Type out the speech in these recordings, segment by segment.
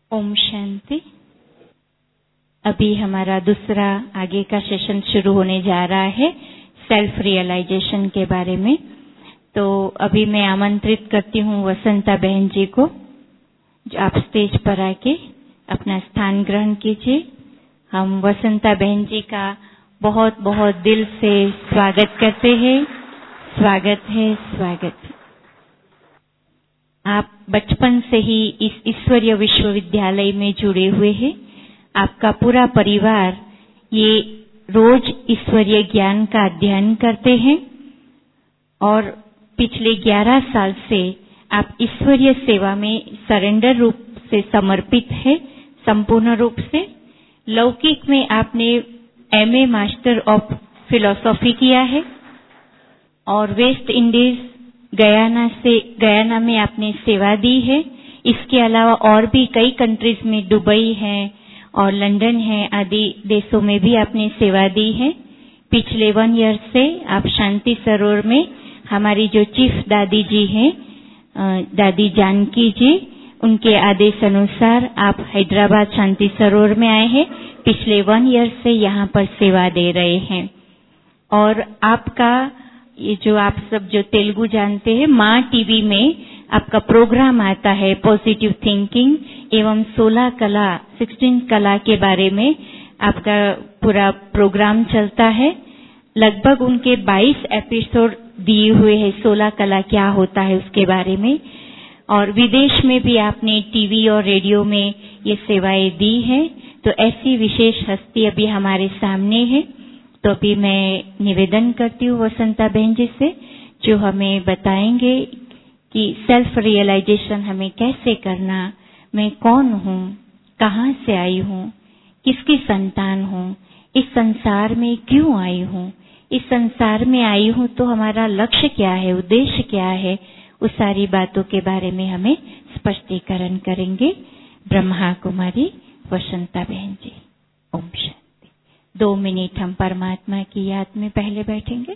ओम शांति अभी हमारा दूसरा आगे का सेशन शुरू होने जा रहा है सेल्फ रियलाइजेशन के बारे में तो अभी मैं आमंत्रित करती हूँ वसंता बहन जी को जो आप स्टेज पर आके अपना स्थान ग्रहण कीजिए हम वसंता बहन जी का बहुत बहुत दिल से स्वागत करते हैं स्वागत है स्वागत है आप बचपन से ही इस ईश्वरीय विश्वविद्यालय में जुड़े हुए हैं आपका पूरा परिवार ये रोज ईश्वरीय ज्ञान का अध्ययन करते हैं और पिछले 11 साल से आप ईश्वरीय सेवा में सरेंडर रूप से समर्पित है संपूर्ण रूप से लौकिक में आपने एमए मास्टर ऑफ फिलोसॉफी किया है और वेस्ट इंडीज गयाना से गयाना में आपने सेवा दी है इसके अलावा और भी कई कंट्रीज में दुबई है और लंदन है आदि देशों में भी आपने सेवा दी है पिछले वन ईयर से आप शांति सरोवर में हमारी जो चीफ दादी जी हैं दादी जानकी जी उनके आदेश अनुसार आप हैदराबाद शांति सरोवर में आए हैं पिछले वन ईयर से यहाँ पर सेवा दे रहे हैं और आपका ये जो आप सब जो तेलुगु जानते हैं माँ टीवी में आपका प्रोग्राम आता है पॉजिटिव थिंकिंग एवं सोलह कला सिक्सटीन कला के बारे में आपका पूरा प्रोग्राम चलता है लगभग उनके 22 एपिसोड दिए हुए हैं सोलह कला क्या होता है उसके बारे में और विदेश में भी आपने टीवी और रेडियो में ये सेवाएं दी है तो ऐसी विशेष हस्ती अभी हमारे सामने है तो अभी मैं निवेदन करती हूँ वसंता बहन जी से जो हमें बताएंगे कि सेल्फ रियलाइजेशन हमें कैसे करना मैं कौन हूँ कहाँ से आई हूँ किसकी संतान हूँ इस संसार में क्यों आई हूँ इस संसार में आई हूँ तो हमारा लक्ष्य क्या है उद्देश्य क्या है उस सारी बातों के बारे में हमें स्पष्टीकरण करेंगे ब्रह्मा कुमारी वसंता बहन जी ओम शांति दो मिनट हम परमात्मा की याद में पहले बैठेंगे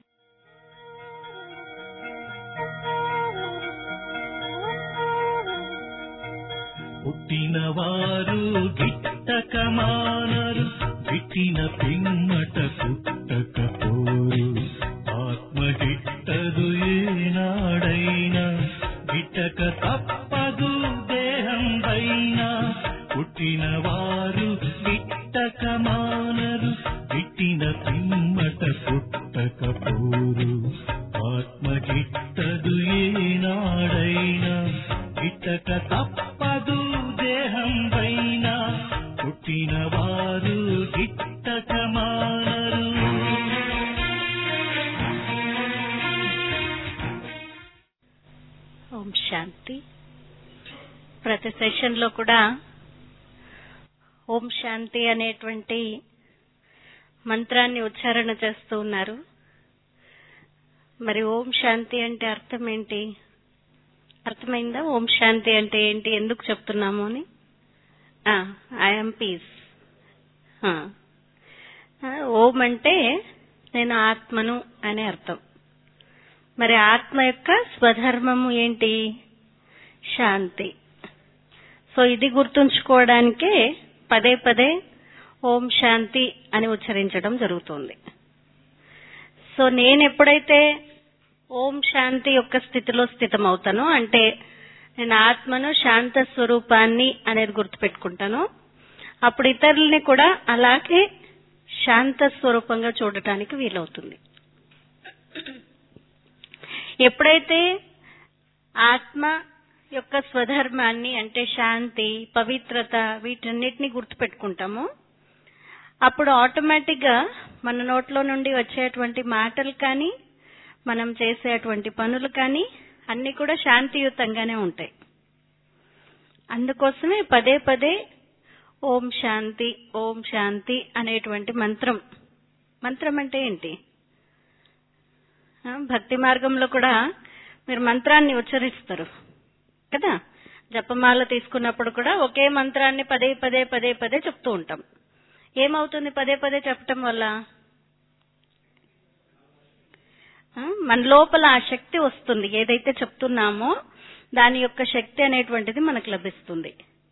పుట్టినవారు గిట్టక మానరు గిట్టిన పిమ్మట పుట్టక పోరు ఆత్మ గిట్టదు ఏనాడైనా గిట్టక తప్పదు దేహం పైన పుట్టినవారు గిట్టక మానరు గిట్టిన పిమ్మట పుట్టక పోరు ఆత్మ గిట్టదు ఏనాడైనా గిట్టక తప్పదు దేహం పైన పుట్టిన వారు గిట్టక మానరు ఓం శాంతి ప్రతి సెషన్ లో కూడా ఓం శాంతి అనేటువంటి మంత్రాన్ని ఉచ్చారణ చేస్తూ ఉన్నారు మరి ఓం శాంతి అంటే అర్థం ఏంటి అర్థమైందా ఓం శాంతి అంటే ఏంటి ఎందుకు చెప్తున్నాము అని ఐఎమ్ పీస్ ఓం అంటే నేను ఆత్మను అనే అర్థం మరి ఆత్మ యొక్క స్వధర్మము ఏంటి శాంతి సో ఇది గుర్తుంచుకోవడానికే పదే పదే ఓం శాంతి అని ఉచ్చరించడం జరుగుతుంది సో నేను ఎప్పుడైతే ఓం శాంతి యొక్క స్థితిలో స్థితమవుతానో అంటే నేను ఆత్మను శాంత స్వరూపాన్ని అనేది గుర్తుపెట్టుకుంటాను అప్పుడు ఇతరుల్ని కూడా అలాగే శాంత స్వరూపంగా చూడటానికి వీలవుతుంది ఎప్పుడైతే ఆత్మ యొక్క స్వధర్మాన్ని అంటే శాంతి పవిత్రత వీటన్నిటిని గుర్తుపెట్టుకుంటామో అప్పుడు ఆటోమేటిక్ గా మన నోట్లో నుండి వచ్చేటువంటి మాటలు కానీ మనం చేసేటువంటి పనులు కానీ అన్ని కూడా శాంతియుతంగానే ఉంటాయి అందుకోసమే పదే పదే ఓం శాంతి ఓం శాంతి అనేటువంటి మంత్రం మంత్రం అంటే ఏంటి భక్తి మార్గంలో కూడా మీరు మంత్రాన్ని ఉచ్చరిస్తారు కదా జపమాల తీసుకున్నప్పుడు కూడా ఒకే మంత్రాన్ని పదే పదే పదే పదే చెప్తూ ఉంటాం ఏమవుతుంది పదే పదే చెప్పటం వల్ల మన లోపల ఆ శక్తి వస్తుంది ఏదైతే చెప్తున్నామో దాని యొక్క శక్తి అనేటువంటిది మనకు లభిస్తుంది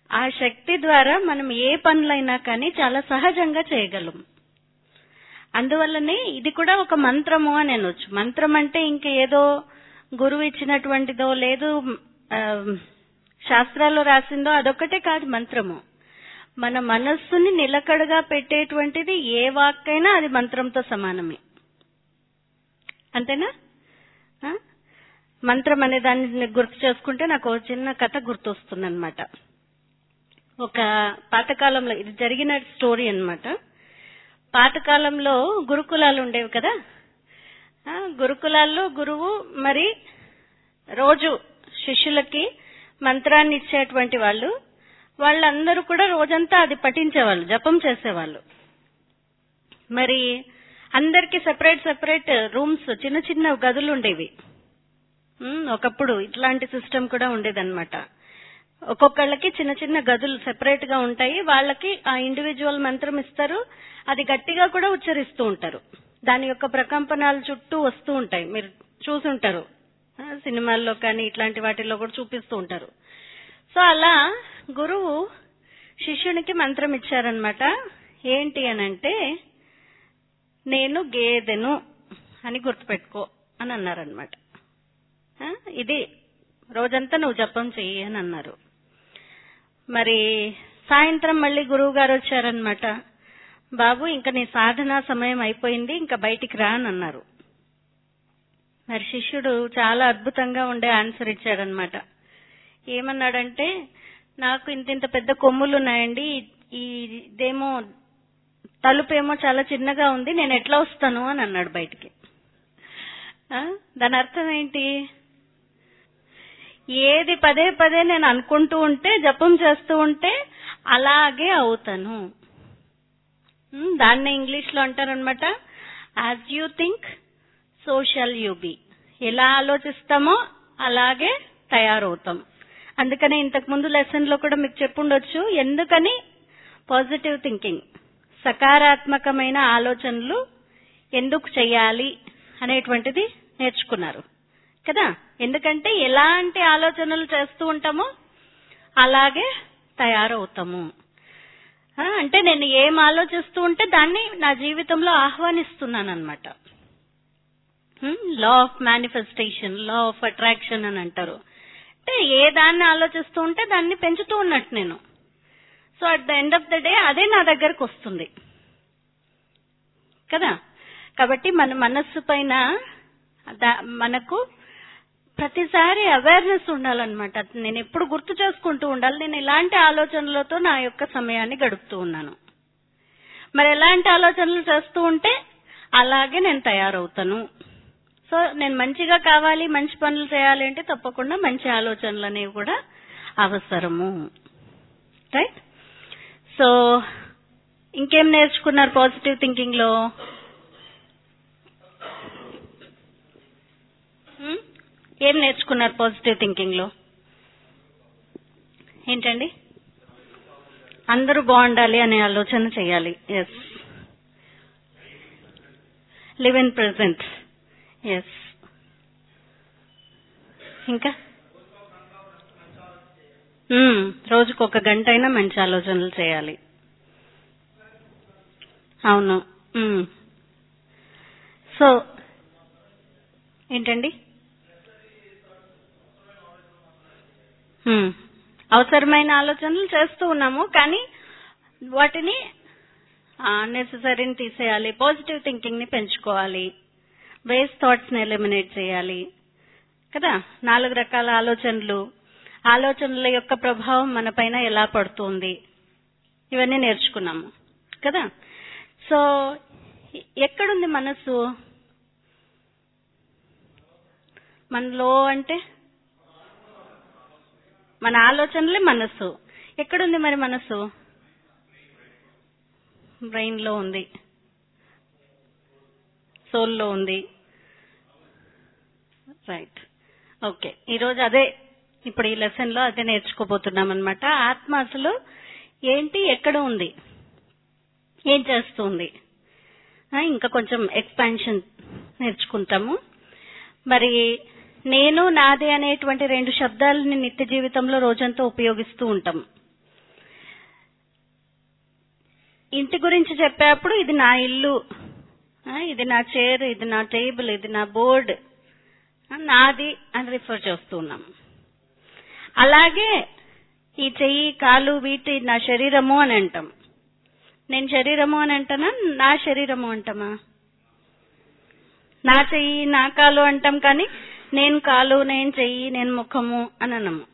ఆ శక్తి ద్వారా మనం ఏ పనులైనా కానీ చాలా సహజంగా చేయగలం అందువల్లనే ఇది కూడా ఒక మంత్రము అని అనొచ్చు మంత్రం అంటే ఇంక ఏదో గురువు ఇచ్చినటువంటిదో లేదు ఆ, శాస్త్రాల్లో రాసిందో అదొక్కటే కాదు మంత్రము మన మనస్సుని నిలకడగా పెట్టేటువంటిది ఏ వాక్కైనా అది మంత్రంతో సమానమే అంతేనా ఆ? మంత్రం అనే దాన్ని గుర్తు చేసుకుంటే నాకు ఒక చిన్న కథ గుర్తొస్తుంది అనమాట ఒక పాతకాలంలో ఇది జరిగిన స్టోరీ అన్నమాట పాతకాలంలో గురుకులాలు ఉండేవి కదా ఆ, గురుకులాల్లో గురువు మరి రోజు శిష్యులకి మంత్రాన్ని ఇచ్చేటువంటి వాళ్ళు వాళ్ళందరూ కూడా రోజంతా అది పఠించేవాళ్ళు జపం చేసేవాళ్ళు మరి అందరికి సెపరేట్ సెపరేట్ రూమ్స్ చిన్న చిన్న గదులు ఉండేవి ఉమ్, ఒకప్పుడు ఇట్లాంటి సిస్టమ్ కూడా ఉండేదన్నమాట ఒక్కొక్కళ్ళకి చిన్న చిన్న గదులు సెపరేట్ గా ఉంటాయి వాళ్ళకి ఆ ఇండివిజువల్ మంత్రం ఇస్తారు అది గట్టిగా కూడా ఉచ్చరిస్తూ ఉంటారు దాని యొక్క ప్రకంపనాలు చుట్టూ వస్తూ ఉంటాయి మీరు చూసుంటారు ఆ, సినిమాల్లో కానీ ఇట్లాంటి వాటిల్లో కూడా చూపిస్తూ ఉంటారు సో అలా గురువు శిష్యునికి మంత్రం ఇచ్చారనమాట ఏంటి అనంటే నేను గేదెను అని గుర్తుపెట్టుకో అని అన్నారనమాట ఆ, ఇది రోజంతా నువ్వు జపం చెయ్యి అని అన్నారు మరి సాయంత్రం మళ్ళీ గురువు గారు వచ్చారనమాట బాబు ఇంకా నీ సాధన సమయం అయిపోయింది ఇంకా బయటికి రా అని అన్నారు మరి శిష్యుడు చాలా అద్భుతంగా ఉండే ఆన్సర్ ఇచ్చాడనమాట ఏమన్నాడంటే నాకు ఇంత ఇంత పెద్ద కొమ్ములు ఉన్నాయండి ఈ ఇదేమో తలుపేమో చాలా చిన్నగా ఉంది నేను ఎట్లా వస్తాను అని అన్నాడు బయటికి ఆ? దాని అర్థం ఏంటి ఏది పదే పదే నేను అనుకుంటూ ఉంటే జపం చేస్తూ ఉంటే అలాగే అవుతాను ఉమ్, దాన్నే ఇంగ్లీష్ లో అంటారనమాట as you think social you be ఎలా ఆలోచిస్తామో అలాగే తయారవుతాం అందుకనే ఇంతకు ముందు లెసన్ లో కూడా మీకు చెప్పుండొచ్చు ఎందుకని పాజిటివ్ థింకింగ్ సకారాత్మకమైన ఆలోచనలు ఎందుకు చేయాలి అనేటువంటిది నేర్చుకున్నారు కదా ఎందుకంటే ఎలాంటి ఆలోచనలు చేస్తూ ఉంటామో అలాగే తయారవుతాము ఆ, అంటే నేను ఏం ఆలోచిస్తూ ఉంటే దాన్ని నా జీవితంలో ఆహ్వానిస్తున్నాను అనమాట law of manifestation law of attraction అని అంటారు అంటే ఏ దాన్ని ఆలోచిస్తూ ఉంటే దాన్ని పెంచుతూ ఉన్నట్టు నేను so at the end of the day అదే నా దగ్గరకు వస్తుంది కదా కాబట్టి మన మనస్సు పైన దా- మనకు ప్రతిసారి అవేర్నెస్ ఉండాలన్నమాట నేను ఎప్పుడు గుర్తు చేసుకుంటూ ఉండాలి నేను ఇలాంటి ఆలోచనలతో నా యొక్క సమయాన్ని గడుపుతూ ఉన్నాను మరి ఎలాంటి ఆలోచనలు చేస్తూ ఉంటే అలాగే నేను తయారవుతాను సో నేను మంచిగా కావాలి మంచి పనులు చేయాలి అంటే తప్పకుండా మంచి ఆలోచనలు అనేవి కూడా అవసరము రైట్ సో ఇంకేం నేర్చుకున్నారు పాజిటివ్ థింకింగ్ లో హ్మ్? ఏం నేర్చుకున్నారు పాజిటివ్ థింకింగ్ లో ఏంటండి అందరూ బాగుండాలి అనే ఆలోచన చేయాలి yes live in present yes ఇంకా మ్మ్. రోజుకు ఒక గంట అయినా మంచి ఆలోచనలు చేయాలి అవును మ్మ్. సో ఏంటండి మ్మ్. అవసరమైన ఆలోచనలు చేస్తూ ఉన్నాము కానీ వాటిని నెససరీని తీసేయాలి పాజిటివ్ థింకింగ్ ని పెంచుకోవాలి వేస్ట్ థాట్స్ ని ఎలిమినేట్ చేయాలి కదా నాలుగు రకాల ఆలోచనలు ఆలోచనల యొక్క ప్రభావం మన పైన ఎలా పడుతుంది ఇవన్నీ నేర్చుకున్నాము కదా సో ఎ- ఎక్కడుంది మనసు మనలో అంటే మన ఆలోచనలే మనస్సు ఎక్కడుంది మరి మనసు బ్రెయిన్ లో ఉంది సోల్ లో ఉంది రైట్ ఓకే ఈరోజు అదే ఇప్పుడు ఈ లెసన్ లో అదే నేర్చుకోబోతున్నాం అనమాట ఆత్మ అసలు ఏంటి ఎక్కడ ఉంది ఏం చేస్తుంది ఆ, ఇంకా కొంచెం ఎక్స్పాన్షన్ నేర్చుకుంటాము మరి నేను నాది అనేటువంటి రెండు శబ్దాలని నిత్య జీవితంలో రోజంతా ఉపయోగిస్తూ ఉంటాం ఇంటి గురించి చెప్పేప్పుడు ఇది నా ఇల్లు ఆ, ఇది నా చైర్ ఇది నా టేబుల్ ఇది నా బోర్డ్ ఆ, నాది అని రిఫర్ చేస్తూ ఉన్నాం అలాగే ఈ చెయ్యి కాలు వీటి నా శరీరము అని అంటాం నేను శరీరము అని అంటానా నా శరీరము అంటామా నా చెయ్యి నా కాలు అంటాం కానీ నేను కాలు నేను చెయ్యి నేను ముఖము అని అనము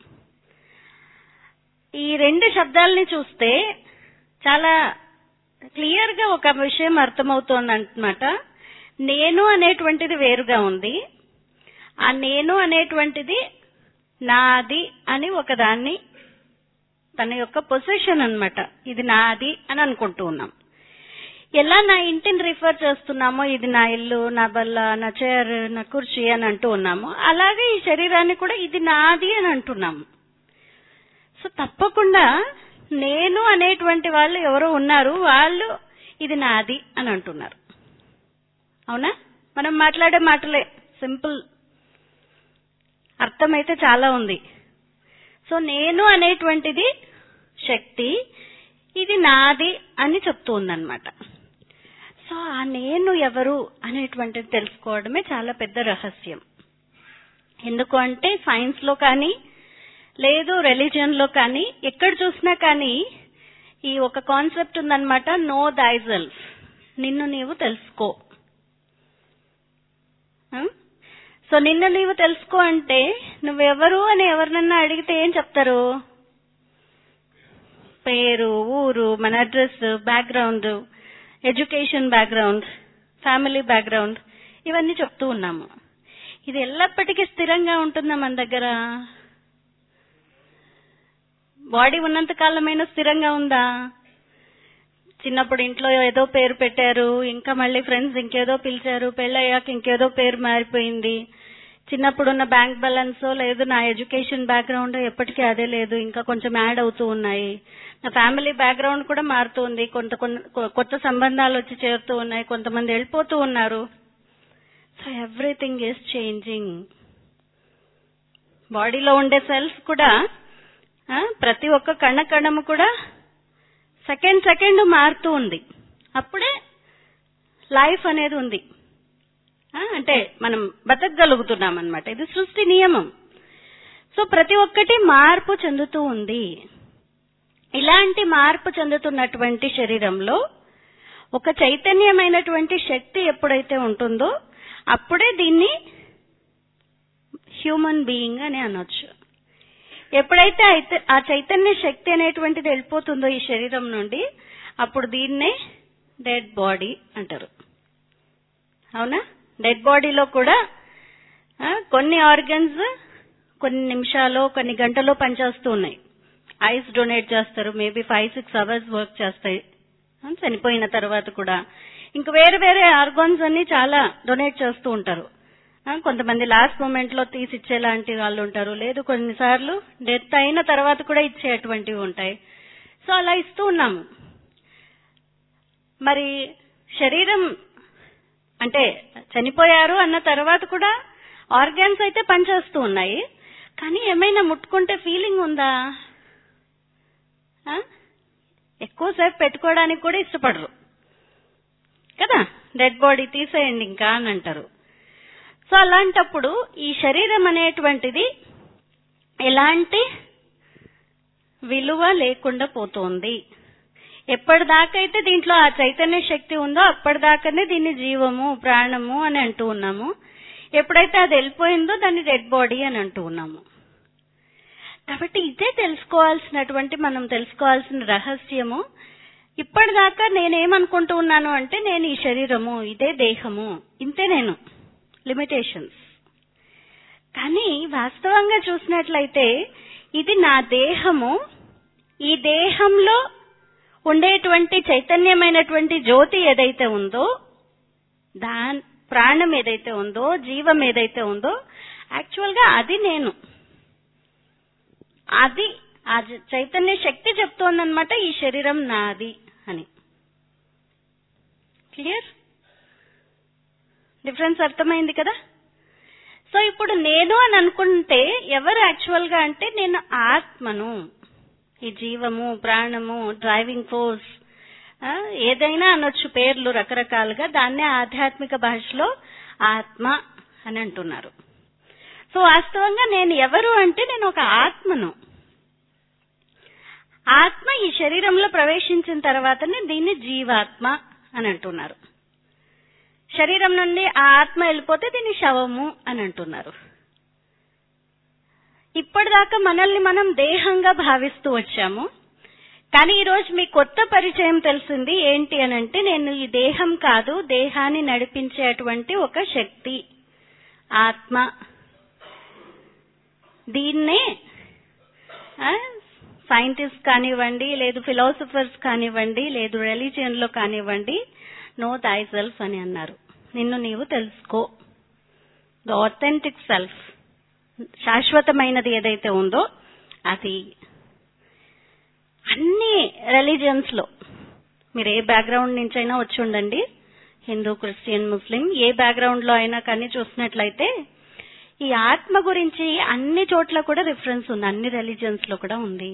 ఈ రెండు శబ్దాలని చూస్తే చాలా క్లియర్ గా ఒక విషయం అర్థమవుతోంది అనమాట నేను అనేటువంటిది వేరుగా ఉంది ఆ నేను అనేటువంటిది నాది అని ఒకదాన్ని తన యొక్క పొజిషన్ అన్నమాట ఇది నాది అని అనుకుంటూ ఉన్నాం ఎలా నా ఇంటిని రిఫర్ చేస్తున్నామో ఇది నా ఇల్లు నా బల్ల నా చైర్ నా కుర్చీ అని అంటూ ఉన్నాము అలాగే ఈ శరీరాన్ని కూడా ఇది నాది అని అంటున్నాము సో తప్పకుండా నేను అనేటువంటి వాళ్ళు ఎవరో ఉన్నారు వాళ్ళు ఇది నాది అని అంటున్నారు అవునా మనం మాట్లాడే మాటలే సింపుల్ అర్థమైతే చాలా ఉంది సో నేను అనేటువంటిది శక్తి ఇది నాది అని చెప్తూ ఉందన్నమాట సో ఆ నేను ఎవరు అనేటువంటిది తెలుసుకోవడమే చాలా పెద్ద రహస్యం ఎందుకు అంటే సైన్స్ లో కానీ లేదు రిలీజియన్ లో కానీ ఎక్కడ చూసినా కానీ ఈ ఒక కాన్సెప్ట్ ఉందన్నమాట నో దైజెల్ఫ్ నిన్ను నీవు తెలుసుకో ఆ? సో నిన్ను నీవు తెలుసుకో అంటే నువ్వెవరు అని ఎవరినన్నా అడిగితే ఏం చెప్తారు పేరు ఊరు మన address background education background family background ఇవన్నీ చెప్తూ ఉన్నాము ఇది ఎల్లప్పటికీ స్థిరంగా ఉంటుందా మన దగ్గర బాడీ ఉన్నంత కాలమైనా స్థిరంగా ఉందా చిన్నప్పుడు ఇంట్లో ఏదో పేరు పెట్టారు ఇంకా మళ్ళీ ఫ్రెండ్స్ ఇంకేదో పిలిచారు పెళ్ళయ్యాక ఇంకేదో పేరు మారిపోయింది చిన్నప్పుడు ఉన్న బ్యాంక్ బ్యాలెన్స్ లేదు నా ఎడ్యుకేషన్ బ్యాక్గ్రౌండ్ ఎప్పటికీ అదే లేదు ఇంకా కొంచెం యాడ్ అవుతూ ఉన్నాయి నా ఫ్యామిలీ బ్యాక్గ్రౌండ్ కూడా మారుతుంది కొంత కొన్న- కొత్త సంబంధాలు వచ్చి చేరుతూ ఉన్నాయి కొంతమంది వెళ్ళిపోతూ ఉన్నారు సో ఎవ్రీథింగ్ ఈస్ చేంజింగ్ బాడీలో ఉండే సెల్స్ కూడా ఆ, ప్రతి ఒక్క కణ కణము కూడా సెకండ్ సెకండ్ మారుతూ ఉంది అప్పుడే లైఫ్ అనేది ఉంది ఆ, అంటే మనం బతకగలుగుతున్నాం అనమాట ఇది సృష్టి నియమం సో ప్రతి ఒక్కటి మార్పు చెందుతూ ఉంది ఇలాంటి మార్పు చెందుతున్నటువంటి శరీరంలో ఒక చైతన్యమైనటువంటి శక్తి ఎప్పుడైతే ఉంటుందో అప్పుడే దీన్ని హ్యూమన్ బీయింగ్ అని అనొచ్చు ఎప్పుడైతే అయితే ఆ చైతన్య శక్తి అనేటువంటిది వెళ్ళిపోతుందో ఈ శరీరం నుండి అప్పుడు దీన్నే డెడ్ బాడీ అంటారు అవునా డెడ్ బాడీలో కూడా ఆ, కొన్ని ఆర్గన్స్ కొన్ని నిమిషాలు కొన్ని గంటలో పనిచేస్తూ ఉన్నాయి ఐస్ డొనేట్ చేస్తారు maybe five six hours work చేస్తాయి ఆ, చనిపోయిన తర్వాత కూడా ఇంకా వేరే వేరే ఆర్గాన్స్ అన్ని చాలా డొనేట్ చేస్తూ ఉంటారు ఆ, కొంతమంది లాస్ట్ మూమెంట్ లో తీసి ఇచ్చేలాంటి వాళ్ళు ఉంటారు లేదు కొన్నిసార్లు డెత్ అయిన తర్వాత కూడా ఇచ్చేటువంటివి ఉంటాయి సో అలా ఇస్తూ ఉన్నాము మరి శరీరం అంటే చనిపోయారు అన్న తర్వాత కూడా ఆర్గాన్స్ అయితే పనిచేస్తూ ఉన్నాయి కానీ ఏమైనా ముట్టుకుంటే ఫీలింగ్ ఉందా ఆ? ఎక్కువసేపు పెట్టుకోవడానికి కూడా ఇష్టపడరు కదా డెడ్ బాడీ తీసేయండి ఇంకా అని అంటారు సో అలాంటప్పుడు ఈ శరీరం అనేటువంటిది ఎలాంటి విలువ లేకుండా పోతోంది ఎప్పటిదాకైతే దీంట్లో ఆ చైతన్య శక్తి ఉందో అప్పటిదాకానే దీన్ని జీవము ప్రాణము అని అంటూ ఉన్నాము ఎప్పుడైతే అది వెళ్ళిపోయిందో దాన్ని డెడ్ బాడీ అని అంటూ ఉన్నాము కాబట్టి ఇదే తెలుసుకోవాల్సినటువంటి మనం తెలుసుకోవాల్సిన రహస్యము ఇప్పటిదాకా నేనేమనుకుంటూ ఉన్నాను అంటే నేను ఈ శరీరము ఇదే దేహము ఇంతే నేను లిమిటేషన్స్ కానీ వాస్తవంగా చూసినట్లయితే ఇది నా దేహము ఈ దేహంలో ఉండేటువంటి చైతన్యమైనటువంటి జ్యోతి ఏదైతే ఉందో దాని ప్రాణం ఏదైతే ఉందో జీవం ఏదైతే ఉందో యాక్చువల్ గా అది నేను అది ఆ జ- చైతన్య శక్తి చెప్తోందనమాట ఈ శరీరం నాది అని క్లియర్ డిఫరెన్స్ అర్థమైంది కదా సో ఇప్పుడు నేను అని అనుకుంటే ఎవరు యాక్చువల్ గా అంటే నేను ఆత్మను ఈ జీవము ప్రాణము డ్రైవింగ్ ఫోర్స్ ఆ, ఏదైనా అనొచ్చు పేర్లు రకరకాలుగా దాన్నే ఆధ్యాత్మిక భాషలో ఆత్మ అని అంటున్నారు సో వాస్తవంగా నేను ఎవరు అంటే నేను ఒక ఆత్మను ఆత్మ ఈ శరీరంలో ప్రవేశించిన తర్వాతనే దీన్ని జీవాత్మ అని అంటున్నారు శరీరం నుండి ఆ ఆత్మ వెళ్ళిపోతే దీన్ని శవము అని అంటున్నారు ఇప్పటిదాకా మనల్ని మనం దేహంగా భావిస్తూ వచ్చాము కానీ ఈ రోజు మీ కొత్త పరిచయం తెలిసింది ఏంటి అని అంటే నేను ఈ దేహం కాదు దేహాన్ని నడిపించేటువంటి ఒక శక్తి ఆత్మ దీన్నే సైంటిస్ట్ కానివ్వండి లేదు ఫిలాసఫర్స్ కానివ్వండి లేదు రిలీజియన్ లో కానివ్వండి నో దై సెల్ఫ్ అని అన్నారు నిన్ను నీవు తెలుసుకో ద ఆథెంటిక్ సెల్ఫ్ శాశ్వతమైనది ఏదైతే ఉందో అది అన్ని రిలీజియన్స్ లో మీరు ఏ బ్యాక్గ్రౌండ్ నుంచి అయినా వచ్చి ఉండండి హిందూ క్రిస్టియన్ ముస్లిం ఏ బ్యాక్గ్రౌండ్ లో అయినా కానీ చూసినట్లయితే ఈ ఆత్మ గురించి అన్ని చోట్ల కూడా రిఫరెన్స్ ఉంది అన్ని రిలీజియన్స్ లో కూడా ఉంది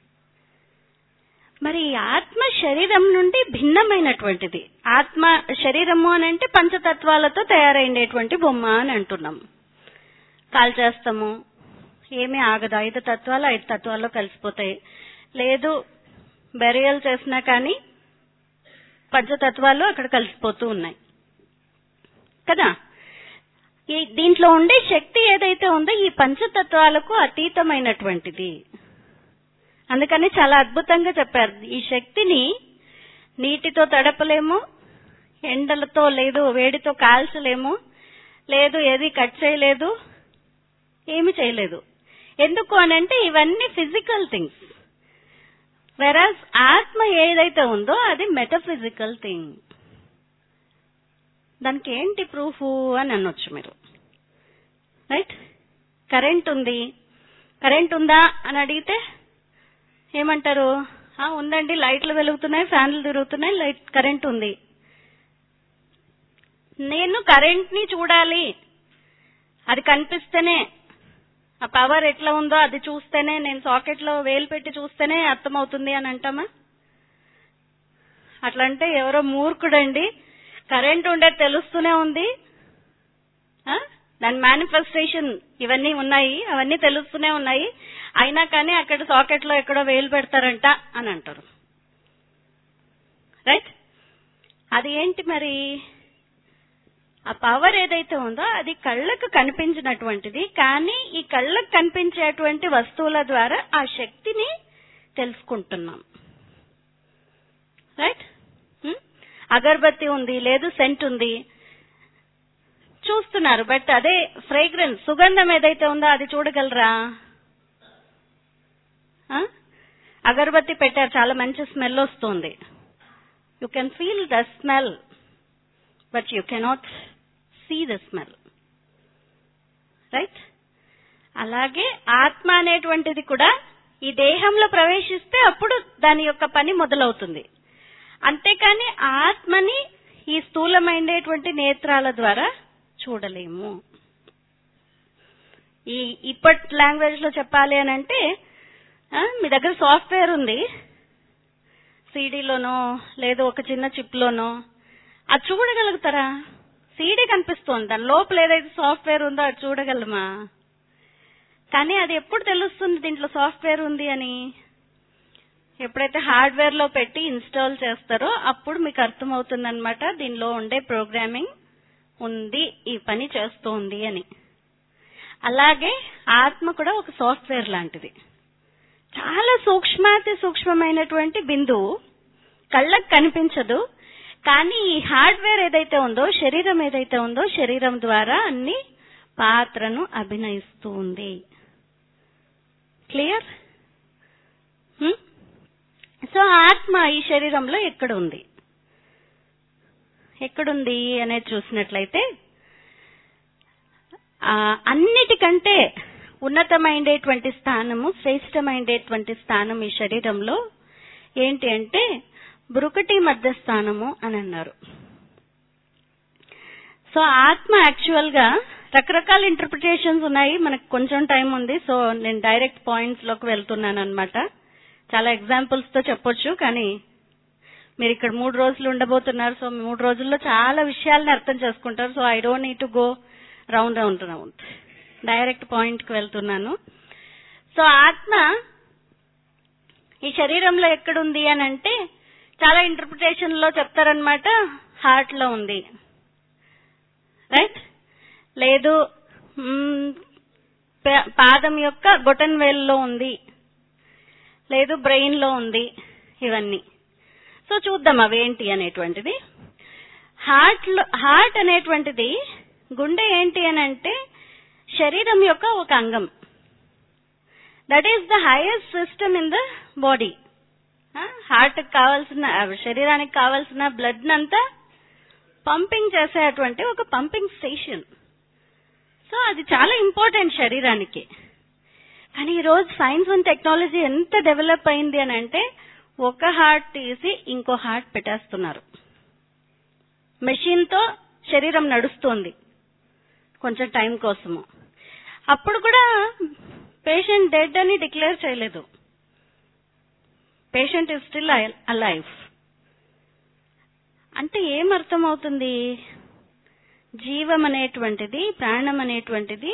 మరి ఈ ఆత్మ శరీరం నుండి భిన్నమైనటువంటిది ఆత్మ శరీరము అని అంటే పంచతత్వాలతో తయారైండేటువంటి బొమ్మ అని అంటున్నాం కాల్ చేస్తాము ఏమీ ఆగదు ఐదు తత్వాలు ఐదు తత్వాల్లో కలిసిపోతాయి లేదు బెరియల్ చేసినా కానీ పంచతత్వాలు అక్కడ కలిసిపోతూ ఉన్నాయి కదా ఈ దీంట్లో ఉండే శక్తి ఏదైతే ఉందో ఈ పంచతత్వాలకు అతీతమైనటువంటిది అందుకని చాలా అద్భుతంగా చెప్పారు ఈ శక్తిని నీటితో తడపలేము ఎండలతో లేదు వేడితో కాల్చలేము లేదు ఏది కట్ చేయలేదు ఏమి చేయలేదు ఎందుకు అనంటే ఇవన్నీ ఫిజికల్ థింగ్స్ వెరాజ్ ఆత్మ ఏదైతే ఉందో అది మెటఫిజికల్ థింగ్ దానికి ఏంటి ప్రూఫ్ అని అనొచ్చు మీరు రైట్ కరెంట్ ఉంది కరెంట్ ఉందా అని అడిగితే ఏమంటారు "ఆ, ఉందండి లైట్లు వెలుగుతున్నాయి ఫ్యాన్లు తిరుగుతున్నాయి లైట్ కరెంట్ ఉంది నేను కరెంట్ ని చూడాలి అది కనిపిస్తేనే ఆ పవర్ ఎట్లా ఉందో అది చూస్తేనే నేను సాకెట్ లో వేలు పెట్టి చూస్తేనే అర్థమవుతుంది అని అంటామా అట్లంటే ఎవరో మూర్ఖుడండి కరెంట్ ఉండేది తెలుస్తూనే ఉంది ఆ? దాని మేనిఫెస్టేషన్ ఇవన్నీ ఉన్నాయి అవన్నీ తెలుస్తూనే ఉన్నాయి అయినా కానీ అక్కడ సాకెట్ లో ఎక్కడో వేలు పెడతారంట అని అంటారు రైట్ అది ఏంటి మరి ఆ పవర్ ఏదైతే ఉందో అది కళ్ళకు కనిపించినటువంటిది కానీ ఈ కళ్ళకు కనిపించేటువంటి వస్తువుల ద్వారా ఆ శక్తిని తెలుసుకుంటున్నాం రైట్ అగరబత్తి ఉంది లేదు సెంట్ ఉంది చూస్తున్నారు బట్ అదే ఫ్రేగ్రెన్స్ సుగంధం ఏదైతే ఉందో అది చూడగలరా ఆ? అగరబత్తి పెట్టారు చాలా మంచి స్మెల్ వస్తుంది you can feel the smell but you cannot see the smell right అలాగే ఆత్మ అనేటువంటిది కూడా ఈ దేహంలో ప్రవేశిస్తే అప్పుడు దాని యొక్క పని మొదలవుతుంది అంతేకాని ఆత్మని ఈ స్థూలమైనటువంటి నేత్రాల ద్వారా చూడలేము ఈ ఇప్పటి లాంగ్వేజ్ లో చెప్పాలి అని అంటే ఆ, మీ దగ్గర సాఫ్ట్వేర్ ఉంది సీడీలోనో లేదు ఒక చిన్న చిప్ లోనో అది చూడగలుగుతారా సీడీ కనిపిస్తోంది దాని లోపల ఏదైతే సాఫ్ట్వేర్ ఉందో అది చూడగలమా కానీ అది ఎప్పుడు తెలుస్తుంది దీంట్లో సాఫ్ట్వేర్ ఉంది అని ఎప్పుడైతే హార్డ్వేర్ లో పెట్టి ఇన్స్టాల్ చేస్తారో అప్పుడు మీకు అర్థమవుతుందన్నమాట దీనిలో ఉండే ప్రోగ్రామింగ్ ఉంది ఈ పని చేస్తోంది అని అలాగే ఆత్మ కూడా ఒక సాఫ్ట్వేర్ లాంటిది చాలా సూక్ష్మాతి సూక్ష్మమైనటువంటి బిందువు కళ్ళకు కనిపించదు కానీ ఈ హార్డ్వేర్ ఏదైతే ఉందో శరీరం ఏదైతే ఉందో శరీరం ద్వారా అన్ని పాత్రను అభినయిస్తూ ఉంది క్లియర్ సో ఆత్మ ఈ శరీరంలో ఎక్కడ ఉంది ఎక్కడుంది అనేది చూసినట్లయితే ఆ, అన్నిటికంటే ఉన్నతమైనటువంటి స్థానము శ్రేష్టమైనటువంటి స్థానం ఈ శరీరంలో ఏంటి అంటే బ్రుకటి మధ్య స్థానము అని అన్నారు సో ఆత్మ యాక్చువల్ గా రకరకాల ఇంటర్ప్రిటేషన్స్ ఉన్నాయి మనకు కొంచెం టైం ఉంది సో నేను డైరెక్ట్ పాయింట్స్ లోకి వెళ్తున్నాను అనమాట చాలా ఎగ్జాంపుల్స్ తో చెప్పొచ్చు కానీ మీరు ఇక్కడ మూడు రోజులు ఉండబోతున్నారు సో మూడు రోజుల్లో చాలా విషయాలను అర్థం చేసుకుంటారు so I don't need to go round round round direct point కి వెళ్తున్నాను సో ఆత్మ ఈ శరీరంలో ఎక్కడుంది అని అంటే చాలా ఇంటర్ప్రిటేషన్ లో చెప్తారనమాట హార్ట్ లో ఉంది రైట్ లేదు మ్మ్, పా- పాదం యొక్క బొటన్ వేల్లో ఉంది లేదు బ్రెయిన్ లో ఉంది ఇవన్నీ సో చూద్దాం అవేంటి అనేటువంటిది హార్ట్ లో హార్ట్ అనేటువంటిది గుండె ఏంటి అని అంటే శరీరం యొక్క ఒక అంగం that is the highest system in the body heart కావాల్సిన శరీరానికి కావాల్సిన బ్లడ్ నంతా పంపింగ్ చేసేటువంటి ఒక పంపింగ్ స్టేషన్ సో అది చాలా ఇంపార్టెంట్ శరీరానికి కానీ ఈ రోజు సైన్స్ అండ్ టెక్నాలజీ ఎంత డెవలప్ అయింది అని అంటే ఒక హార్ట్ తీసి ఇంకో హార్ట్ పెట్టేస్తున్నారు మెషిన్ తో శరీరం నడుస్తోంది కొంచెం టైం కోసము అప్పుడు కూడా పేషెంట్ డెడ్ అని డిక్లేర్ చేయలేదు పేషెంట్ ఇస్ స్టిల్ అలైవ్ అంటే ఏం అర్థమవుతుంది జీవం అనేటువంటిది ప్రాణం అనేటువంటిది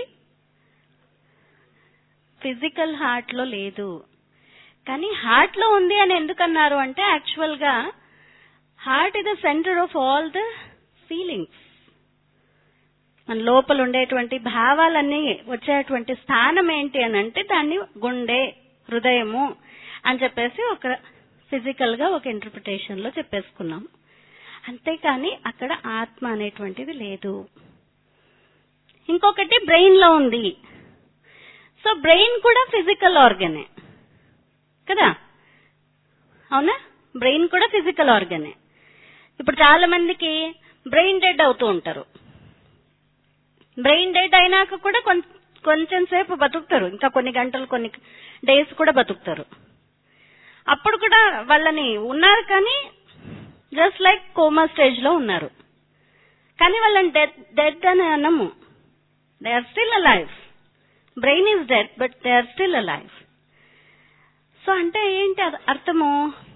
ఫిజికల్ హార్ట్ లో లేదు కానీ హార్ట్ లో ఉంది అని ఎందుకన్నారు అంటే యాక్చువల్ గా heart is the centre of all the feelings మన లోపల ఉండేటువంటి భావాలన్నీ వచ్చేటువంటి స్థానం ఏంటి అని అంటే దాన్ని గుండె హృదయము అని చెప్పేసి ఒక ఫిజికల్ గా ఒక ఇంటర్ప్రిటేషన్ లో చెప్పేసుకున్నాం అంతేకాని అక్కడ ఆత్మ అనేటువంటిది లేదు ఇంకొకటి బ్రెయిన్ లో ఉంది సో బ్రెయిన్ కూడా ఫిజికల్ ఆర్గనే కదా అవునా బ్రెయిన్ కూడా ఫిజికల్ ఆర్గనే ఇప్పుడు చాలా మందికి బ్రెయిన్ డెడ్ అవుతూ ఉంటారు బ్రెయిన్ డెడ్ అయినాక కూడా కొం- కొంచెం సేపు బతుకుతారు ఇంకా కొన్ని గంటలు కొన్ని డేస్ కూడా బతుకుతారు అప్పుడు కూడా వాళ్ళని ఉన్నారు కానీ జస్ట్ లైక్ కోమా స్టేజ్ లో ఉన్నారు కానీ వాళ్ళని డెడ్ డెడ్ అని అనము they are still alive brain is dead but they are still alive so అంటే ఏంటి అది అర్థము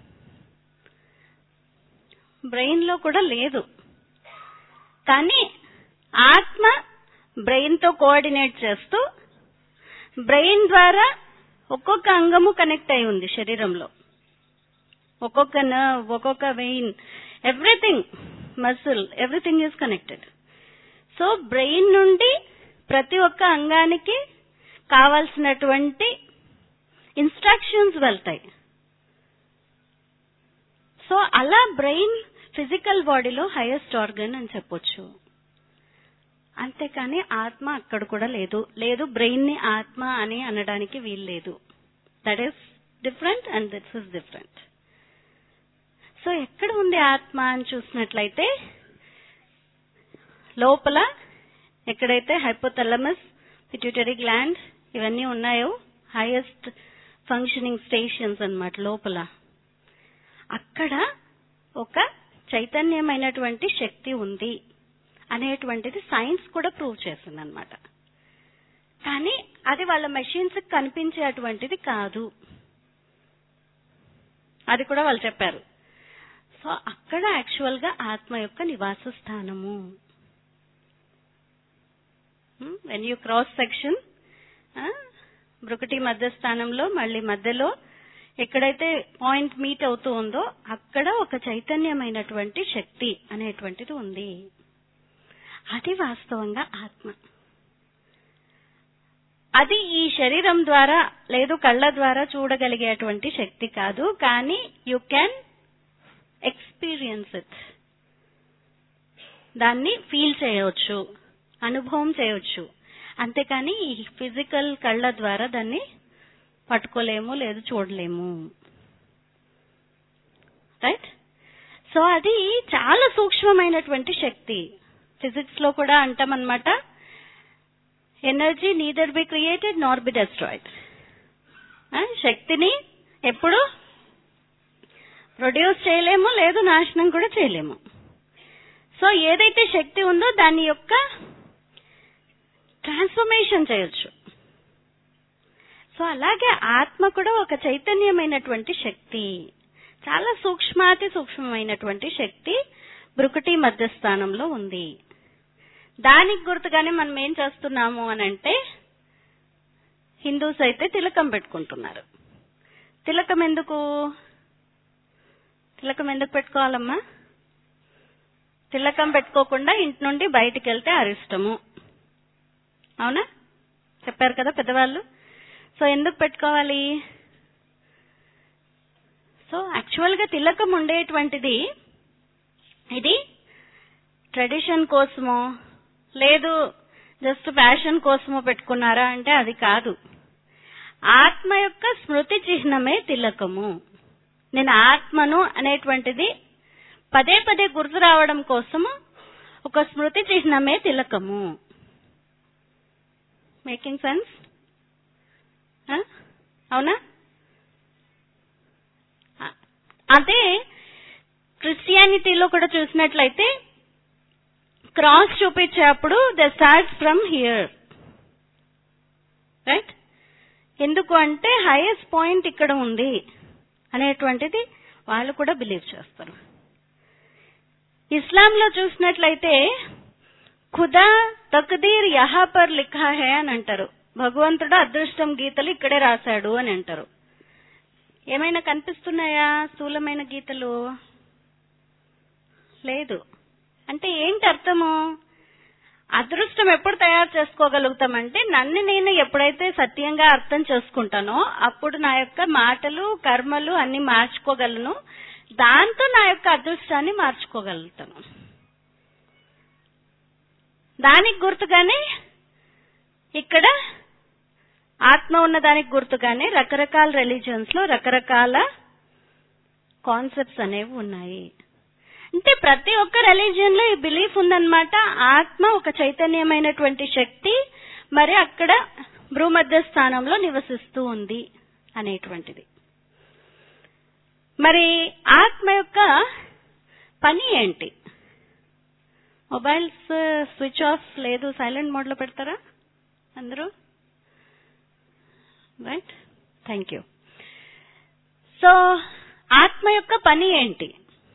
బ్రెయిన్ లో కూడా లేదు కానీ ఆత్మ బ్రెయిన్ తో కోఆర్డినేట్ చేస్తూ బ్రెయిన్ ద్వారా ఒక్కొక్క అంగము కనెక్ట్ అయి ఉంది శరీరంలో ఒక్కొక్క నర్వ్ ఒక్కొక్క vein everything muscle everything is connected so brain నుండి ప్రతి ఒక్క అంగానికి కావాల్సినటువంటి ఇన్స్ట్రక్షన్స్ వెళ్తాయి సో అలా బ్రెయిన్ ఫిజికల్ బాడీలో హైయెస్ట్ ఆర్గన్ అని చెప్పొచ్చు అంతేకాని ఆత్మ అక్కడ కూడా లేదు లేదు బ్రెయిన్ ని ఆత్మ అని అనడానికి వీల్లేదు that is different and this is different so ఎక్కడ ఉంది ఆత్మ అని చూసినట్లయితే లోపల ఎక్కడైతే హైపోథలమస్ పిట్యూటరీ గ్లాండ్ ఇవన్నీ ఉన్నాయో హైయెస్ట్ ఫంక్షనింగ్ స్టేషన్స్ అన్నమాట లోపల అక్కడ ఒక చైతన్యమైనటువంటి శక్తి ఉంది అనేటువంటిది సైన్స్ కూడా ప్రూవ్ చేసింది అనమాట కానీ అది వాళ్ళ మెషిన్స్ కనిపించేటువంటిది కాదు అది కూడా వాళ్ళు చెప్పారు సో అక్కడ యాక్చువల్ గా ఆత్మ యొక్క నివాస స్థానము వెన్ యూ క్రాస్ సెక్షన్ బ్రుకటి మధ్య స్థానంలో మళ్ళీ మధ్యలో ఎక్కడైతే పాయింట్ మీట్ అవుతూ ఉందో అక్కడ ఒక చైతన్యమైనటువంటి శక్తి అనేటువంటిది ఉంది అది వాస్తవంగా ఆత్మ అది ఈ శరీరం ద్వారా లేదు కళ్ళ ద్వారా చూడగలిగేటువంటి శక్తి కాదు కానీ యు క్యాన్ ఎక్స్పీరియన్స్ ఇట్ దాన్ని ఫీల్ చేయవచ్చు అనుభవం చేయవచ్చు అంతేకాని ఈ ఫిజికల్ కళ్ళ ద్వారా దాన్ని పట్టుకోలేము లేదు చూడలేము రైట్ సో అది చాలా సూక్ష్మమైనటువంటి శక్తి ఫిజిక్స్ లో కూడా అంటామన్నమాట energy neither be created nor be destroyed శక్తిని ఎప్పుడు ప్రొడ్యూస్ చేయలేము లేదు నాశనం కూడా చేయలేము సో ఏదైతే శక్తి ఉందో దాని యొక్క ట్రాన్స్ఫర్మేషన్ చేయొచ్చు సో అలాగే ఆత్మ కూడా ఒక చైతన్యమైనటువంటి శక్తి చాలా సూక్ష్మాతి సూక్ష్మమైనటువంటి శక్తి బ్రుకుటి మధ్యస్థానంలో ఉంది దానికి గుర్తుగానే మనం ఏం చేస్తున్నాము అని అంటే హిందూస్ అయితే తిలకం పెట్టుకుంటున్నారు తిలకం ఎందుకు తిలకం ఎందుకు పెట్టుకోవాలమ్మా తిలకం పెట్టుకోకుండా ఇంటి నుండి బయటికి వెళ్తే అరిష్టము అవునా చెప్పారు కదా పెద్దవాళ్ళు సో ఎందుకు పెట్టుకోవాలి సో యాక్చువల్ గా తిలకం ఉండేటువంటిది ఇది ట్రెడిషన్ కోసమో లేదు జస్ట్ ఫ్యాషన్ కోసమో పెట్టుకున్నారా అంటే అది కాదు ఆత్మ యొక్క స్మృతి చిహ్నమే తిలకము నేను ఆత్మను అనేటువంటిది పదే పదే గుర్తు రావడం కోసము ఒక స్మృతి చిహ్నమే తిలకము మేకింగ్ సెన్స్ అవునా అ- అదే క్రిస్టియానిటీలో కూడా చూసినట్లయితే క్రాస్ చూపించేప్పుడు the start from here right ఎందుకు అంటే హైయెస్ట్ పాయింట్ ఇక్కడ ఉంది అనేటువంటిది వాళ్ళు కూడా బిలీవ్ చేస్తారు ఇస్లాంలో చూసినట్లయితే ఖుదా తక్దీర్ యహా పర్ లిఖా హే అని అంటారు భగవంతుడు అదృష్టం గీతలు ఇక్కడే రాశాడు అని అంటారు ఏమైనా కనిపిస్తున్నాయా స్థూలమైన గీతలు లేదు అంటే ఏంటి అర్థము అదృష్టం ఎప్పుడు తయారు చేసుకోగలుగుతామంటే నన్ను నేను ఎప్పుడైతే సత్యంగా అర్థం చేసుకుంటానో అప్పుడు నా యొక్క మాటలు కర్మలు అన్ని మార్చుకోగలను దాంతో నా యొక్క అదృష్టాన్ని మార్చుకోగలుగుతాను దానికి గుర్తుగానే ఇక్కడ ఆత్మ ఉన్న దానికి గుర్తుగానే రకరకాల రిలీజియన్స్ లో రకరకాల కాన్సెప్ట్స్ అనేవి ఉన్నాయి అంటే ప్రతి ఒక్క రిలీజియన్ లో ఈ బిలీఫ్ ఉందన్నమాట ఆత్మ ఒక చైతన్యమైనటువంటి శక్తి మరి అక్కడ భూమధ్య స్థానంలో నివసిస్తూ ఉంది అనేటువంటిది మరి ఆత్మ యొక్క పని ఏంటి మొబైల్స్ స్విచ్ ఆఫ్ లేదు సైలెంట్ మోడ్ లో పెడతారా అందరూ రైట్ థ్యాంక్ యూ సో ఆత్మ యొక్క పని ఏంటి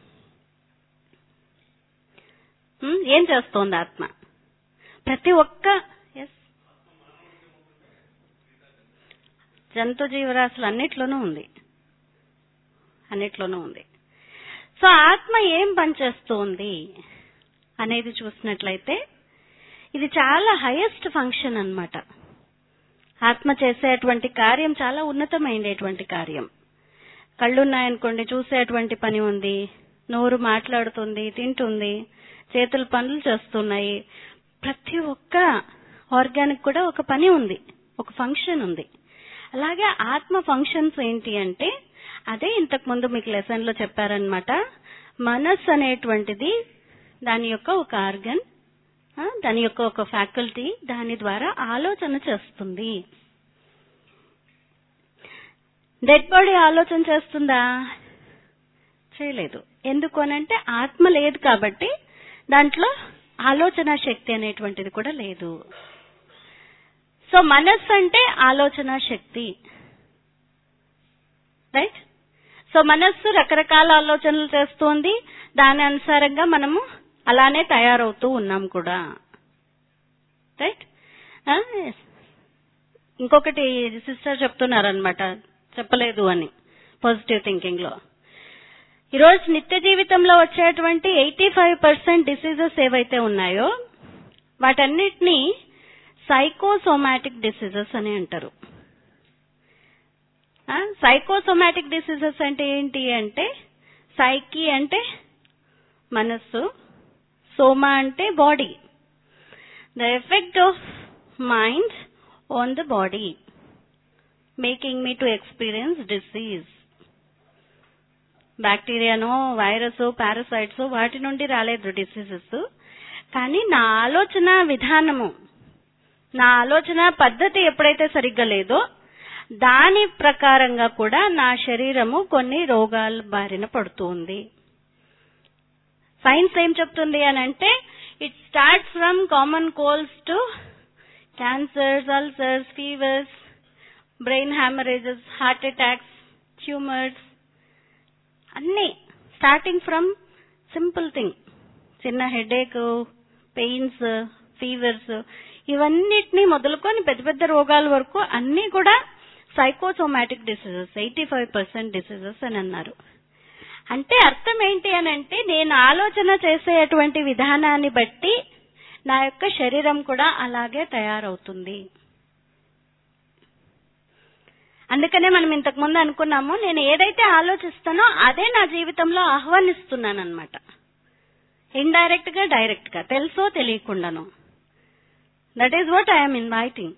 హ్మ్, ఏం చేస్తోంది ఆత్మ ప్రతి ఒక్క ఎస్ జంతు జీవరాశులు అన్నిట్లోనూ ఉంది అన్నిట్లోనూ ఉంది సో ఆత్మ ఏం పనిచేస్తోంది అనేది చూసినట్లయితే ఇది చాలా హైయెస్ట్ ఫంక్షన్ అన్నమాట ఆత్మ చేసేటువంటి కార్యం చాలా ఉన్నతమైనటువంటి కార్యం కళ్ళున్నాయనుకోండి చూసేటువంటి పని ఉంది నోరు మాట్లాడుతుంది తింటుంది చేతులు పనులు చేస్తున్నాయి ప్రతి ఒక్క ఆర్గానిక్ కూడా ఒక పని ఉంది ఒక ఫంక్షన్ ఉంది అలాగే ఆత్మ ఫంక్షన్స్ ఏంటి అంటే అదే ఇంతకు ముందు మీకు లెసన్ లో చెప్పారనమాట మనస్ అనేటువంటిది దాని యొక్క ఒక ఆర్గన్ ఆ, దాని యొక్క ఒక ఫ్యాకల్టీ దాని ద్వారా ఆలోచన చేస్తుంది డెడ్ బాడీ ఆలోచన చేస్తుందా చేయలేదు ఎందుకు అనంటే ఆత్మ లేదు కాబట్టి దాంట్లో ఆలోచన శక్తి అనేటువంటిది కూడా లేదు సో మనస్సు అంటే ఆలోచన శక్తి రైట్ సో మనస్సు రకరకాల ఆలోచనలు చేస్తోంది దాని అనుసారంగా మనము అలానే తయారవుతూ ఉన్నాం కూడా రైట్ ఇంకొకటి సిస్టర్ చెప్తున్నారనమాట చెప్పలేదు అని పాజిటివ్ థింకింగ్ లో ఈరోజు నిత్య జీవితంలో వచ్చేటువంటి ఎయిటీ ఫైవ్ పర్సెంట్ డిసీజెస్ ఏవైతే ఉన్నాయో వాటన్నిటినీ సైకోసోమాటిక్ డిసీజెస్ అని అంటారు సైకోసోమాటిక్ డిసీజెస్ అంటే ఏంటి అంటే సైకి అంటే మనస్సు సోమా అంటే body the effect of mind on the body making me to experience disease బ్యాక్టీరియానో వైరస్ పారాసైట్స్ వాటి నుండి రాలేదు డిసీజెస్ కానీ నా ఆలోచన విధానము నా ఆలోచన పద్ధతి ఎప్పుడైతే సరిగ్గా లేదో దాని ప్రకారంగా కూడా నా శరీరము కొన్ని రోగాల బారిన పడుతుంది సైన్స్ ఏం చెప్తుంది అని అంటే it start from common colds to cancers ulcers fevers brain haemorrhages heart attacks tumours అన్ని స్టార్టింగ్ ఫ్రమ్ సింపుల్ థింగ్ చిన్న హెడేక్ పెయిన్స్ ఫీవర్స్ ఇవన్నిటిని మొదలుకొని పెద్ద పెద్ద రోగాల వరకు అన్ని కూడా psychosomatic diseases eighty five percent diseases అని అన్నారు అంటే అర్థం ఏంటి అని అంటే నేను ఆలోచన చేసేటువంటి విధానాన్ని బట్టి నా యొక్క శరీరం కూడా అలాగే తయారవుతుంది అందుకనే మనం ఇంతకు ముందు అనుకున్నాము నేను ఏదైతే ఆలోచిస్తానో అదే నా జీవితంలో ఆహ్వానిస్తున్నాను అనమాట ఇండైరెక్ట్ గా డైరెక్ట్ గా తెలుసో తెలియకుండాను that is what I'm inviting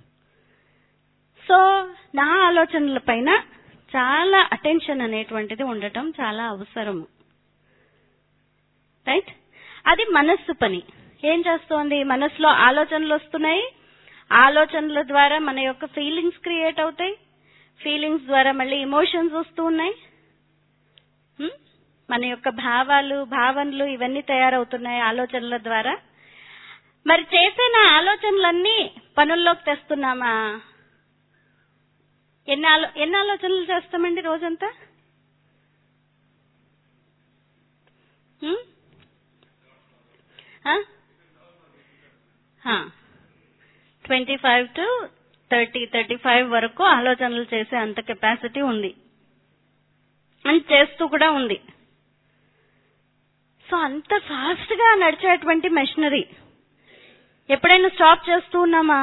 so నా ఆలోచనల పైన చాలా అటెన్షన్ అనేటువంటిది ఉండటం చాలా అవసరము రైట్ అది మనస్సు పని ఏం చేస్తోంది మనసులో ఆలోచనలు వస్తున్నాయి ఆలోచనల ద్వారా మన యొక్క ఫీలింగ్స్ క్రియేట్ అవుతాయి ఫీలింగ్స్ ద్వారా మళ్ళీ ఇమోషన్స్ వస్తూ ఉన్నాయి హ్మ్? మన యొక్క భావాలు భావనలు ఇవన్నీ తయారవుతున్నాయి ఆలోచనల ద్వారా మరి చేసిన ఆలోచనలన్నీ పనుల్లోకి తెస్తున్నామా ఎన్ని ఆలో ఎన్ని ఆలోచనలు చేస్తామండి రోజంతా twenty five to thirty thirty five వరకు ఆలోచనలు చేసే అంత కెపాసిటీ ఉంది అని చేస్తూ కూడా ఉంది సో అంత ఫాస్ట్ గా నడిచేటువంటి మెషినరీ ఎప్పుడైనా స్టాప్ చేస్తూ ఉన్నామా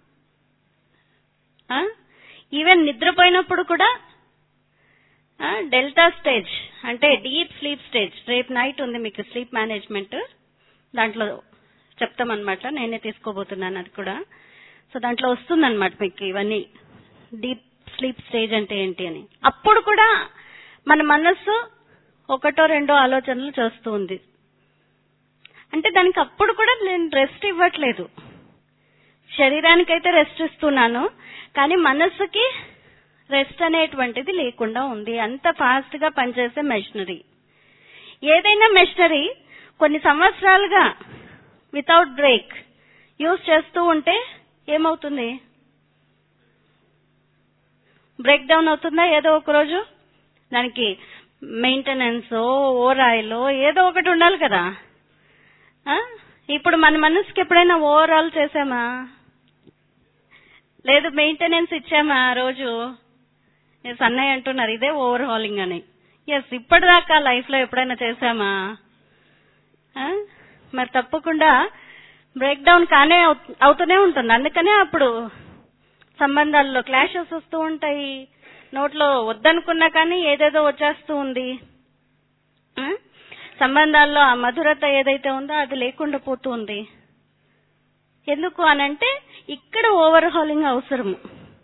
ఈవెన్ నిద్రపోయినప్పుడు కూడా డెల్టా స్టేజ్ అంటే డీప్ స్లీప్ స్టేజ్ రేపు నైట్ ఉంది మీకు స్లీప్ మేనేజ్మెంట్ దాంట్లో చెప్తామన్నమాట నేనే తీసుకోబోతున్నాను అది కూడా సో దాంట్లో వస్తుందన్నమాట మీకు ఇవన్నీ డీప్ స్లీప్ స్టేజ్ అంటే ఏంటి అని అప్పుడు కూడా మన మనస్సు ఒకటో రెండో ఆలోచనలు చేస్తూ ఉంది అంటే దానికి అప్పుడు కూడా నేను రెస్ట్ ఇవ్వట్లేదు శరీరానికైతే రెస్ట్ ఇస్తున్నాను కానీ మనస్సుకి రెస్ట్ అనేటువంటిది లేకుండా ఉంది అంత ఫాస్ట్ గా పనిచేసే మెషినరీ ఏదైనా మెషినరీ కొన్ని సంవత్సరాలుగా వితౌట్ బ్రేక్ యూజ్ చేస్తూ ఉంటే ఏమవుతుంది బ్రేక్ డౌన్ అవుతుందా ఏదో ఒక రోజు దానికి మెయింటెనెన్స్ ఓరాయిలో ఏదో ఒకటి ఉండాలి కదా ఆ? ఇప్పుడు మన మనసుకి ఎప్పుడైనా ఓవరాల్ చేసామా లేదు మెయింటెనెన్స్ ఇచ్చామా ఆ రోజు ఎస్ అన్నయ్య అంటున్నారు ఇదే ఓవర్ హాలింగ్ అని ఎస్ ఇప్పటిదాకా లైఫ్ లో ఎప్పుడైనా చేసామా ఆ? మరి తప్పకుండా బ్రేక్ డౌన్ కానే అవు- అవుతూనే ఉంటుంది అందుకనే అప్పుడు సంబంధాల్లో క్లాషెస్ వస్తూ ఉంటాయి నోట్లో వద్దనుకున్నా కానీ ఏదేదో వచ్చేస్తూ ఉంది ఆ? సంబంధాల్లో ఆ మధురత ఏదైతే ఉందో అది లేకుండా పోతూ ఉంది ఎందుకు అనంటే ఇక్కడ ఓవర్ హాలింగ్ అవసరము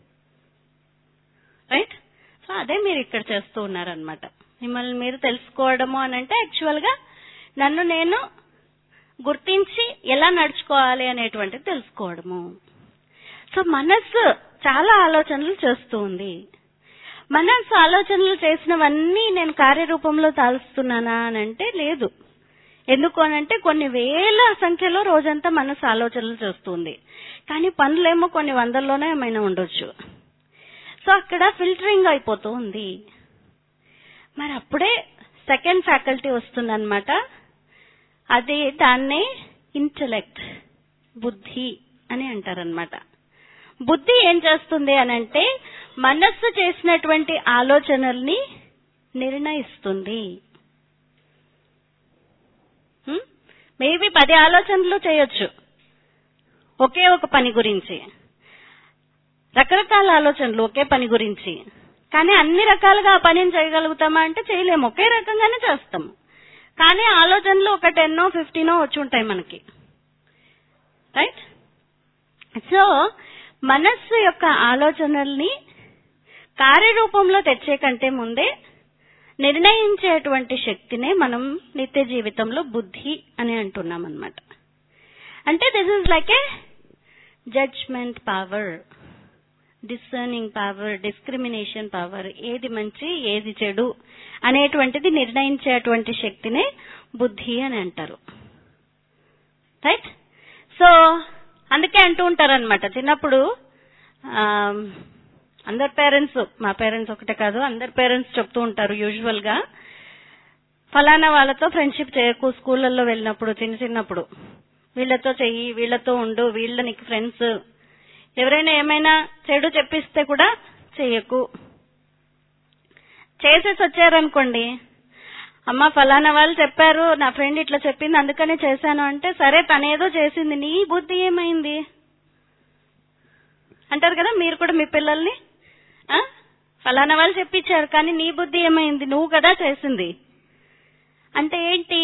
రైట్ సో అదే మీరు ఇక్కడ చేస్తూ ఉన్నారనమాట మిమ్మల్ని మీరు తెలుసుకోవడము అనంటే యాక్చువల్ గా నన్ను నేను గుర్తించి ఎలా నడుచుకోవాలి అనేటువంటిది తెలుసుకోవడము సో మనస్సు చాలా ఆలోచనలు చేస్తూ ఉంది మనస్సు ఆలోచనలు చేసినవన్నీ నేను కార్యరూపంలో తాలుస్తున్నానా అని అంటే లేదు ఎందుకు అనంటే కొన్ని వేల సంఖ్యలో రోజంతా మనసు ఆలోచనలు చేస్తుంది కానీ పనులేమో కొన్ని వందల్లోనే ఏమైనా ఉండొచ్చు సో అక్కడ ఫిల్టరింగ్ అయిపోతూ ఉంది మరి అప్పుడే సెకండ్ ఫ్యాకల్టీ వస్తుందన్నమాట అది దాన్నే ఇంటలెక్ట్ బుద్ధి అని అంటారనమాట బుద్ధి ఏం చేస్తుంది అనంటే మనస్సు చేసినటువంటి ఆలోచనల్ని నిర్ణయిస్తుంది మేబీ పది ఆలోచనలు చేయొచ్చు ఒకే ఒక పని గురించి రకరకాల ఆలోచనలు ఒకే పని గురించి కానీ అన్ని రకాలుగా ఆ పనిని చేయగలుగుతామా అంటే చేయలేము ఒకే రకంగానే చేస్తాము కానీ ఆలోచనలు ఒక టెన్నో ఫిఫ్టీనో వచ్చి ఉంటాయి మనకి రైట్ సో మనస్సు యొక్క ఆలోచనల్ని కార్యరూపంలో తెచ్చే కంటే ముందే నిర్ణయించేటువంటి శక్తినే మనం నిత్య జీవితంలో బుద్ధి అని అంటున్నాం అనమాట అంటే this is like a judgement power discerning power discrimination power ఏది మంచి ఏది చెడు అనేటువంటిది నిర్ణయించేటువంటి శక్తినే బుద్ధి అని అంటారు రైట్ సో అందుకే అంటూ ఉంటారనమాట చిన్నప్పుడు ఆ, అందరి పేరెంట్స్ మా పేరెంట్స్ ఒకటే కాదు అందరి పేరెంట్స్ చెప్తూ ఉంటారు యూజువల్ గా ఫలానా వాళ్ళతో ఫ్రెండ్షిప్ చేయకు స్కూళ్ళల్లో వెళ్ళినప్పుడు చిన్న చిన్నప్పుడు వీళ్ళతో చెయ్యి వీళ్ళతో ఉండు వీళ్ళ నీకు ఫ్రెండ్స్ ఎవరైనా ఏమైనా చెడు చెప్పిస్తే కూడా చెయ్యకు చేసేసి వచ్చారనుకోండి అమ్మ ఫలానా వాళ్ళు చెప్పారు నా ఫ్రెండ్ ఇట్లా చెప్పింది అందుకనే చేశాను అంటే సరే తనేదో చేసింది నీ బుద్ధి ఏమైంది అంటారు కదా మీరు కూడా మీ పిల్లల్ని ఆ? ఫలానా వాళ్ళు చెప్పించారు కానీ నీ బుద్ధి ఏమైంది నువ్వు కదా చేసింది అంటే ఏంటి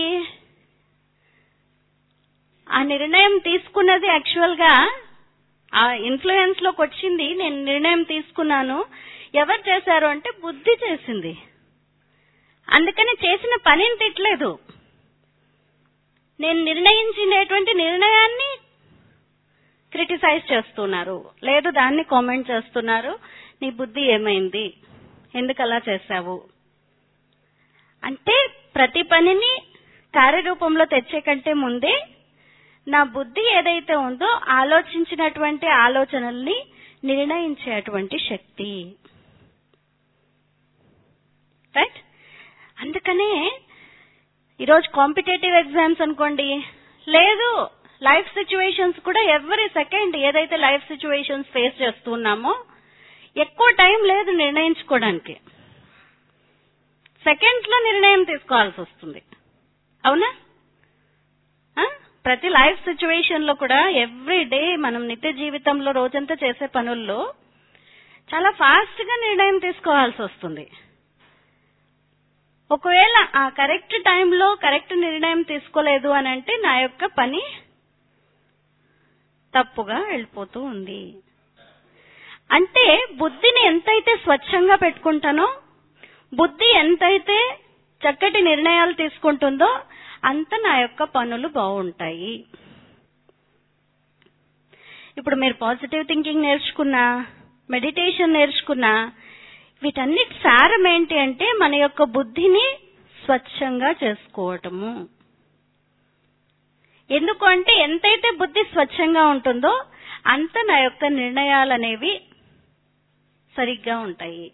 ఆ నిర్ణయం తీసుకున్నది యాక్చువల్ గా ఆ ఇన్ఫ్లుయెన్స్ లోకి వచ్చింది నేను నిర్ణయం తీసుకున్నాను ఎవరు చేశారు అంటే బుద్ధి చేసింది అందుకని చేసిన పనిని తిట్టలేదు నేను నిర్ణయించినటువంటి నిర్ణయాన్ని క్రిటిసైజ్ చేస్తున్నారు లేదు దాన్ని కామెంట్ చేస్తున్నారు నీ బుద్ధి ఏమైంది ఎందుకు అలా చేశావు అంటే ప్రతి పనిని కార్యరూపంలో తెచ్చే కంటే ముందే నా బుద్ధి ఏదైతే ఉందో ఆలోచించినటువంటి ఆలోచనల్ని నిర్ణయించేటువంటి శక్తి రైట్ అందుకనే ఈరోజు కాంపిటేటివ్ ఎగ్జామ్స్ అనుకోండి లేదు లైఫ్ సిచ్యువేషన్స్ కూడా ఎవ్రీ సెకండ్ ఏదైతే లైఫ్ సిచ్యువేషన్స్ ఫేస్ చేస్తున్నామో ఎక్కువ టైం లేదు నిర్ణయించుకోవడానికి సెకండ్స్ లో నిర్ణయం తీసుకోవాల్సి వస్తుంది అవునా ఆ? ప్రతి లైఫ్ సిచ్యువేషన్ లో కూడా ఎవ్రీ డే మనం నిత్య జీవితంలో రోజంతా చేసే పనుల్లో చాలా ఫాస్ట్ గా నిర్ణయం తీసుకోవాల్సి వస్తుంది ఒకవేళ ఆ కరెక్ట్ టైంలో కరెక్ట్ నిర్ణయం తీసుకోలేదు అని అంటే నా యొక్క పని తప్పుగా వెళ్ళిపోతూ ఉంది అంటే బుద్ధిని ఎంతైతే స్వచ్ఛంగా పెట్టుకుంటానో బుద్ధి ఎంతైతే చక్కటి నిర్ణయాలు తీసుకుంటుందో అంత నా యొక్క పనులు బాగుంటాయి ఇప్పుడు మీరు పాజిటివ్ థింకింగ్ నేర్చుకున్నా మెడిటేషన్ నేర్చుకున్నా వీటన్నిటి సారం ఏంటి అంటే మన యొక్క బుద్ధిని స్వచ్ఛంగా చేసుకోవటము ఎందుకు అంటే ఎంతైతే బుద్ధి స్వచ్ఛంగా ఉంటుందో అంత నా యొక్క నిర్ణయాలు అనేవి సరిగ్గా ఉంటాయి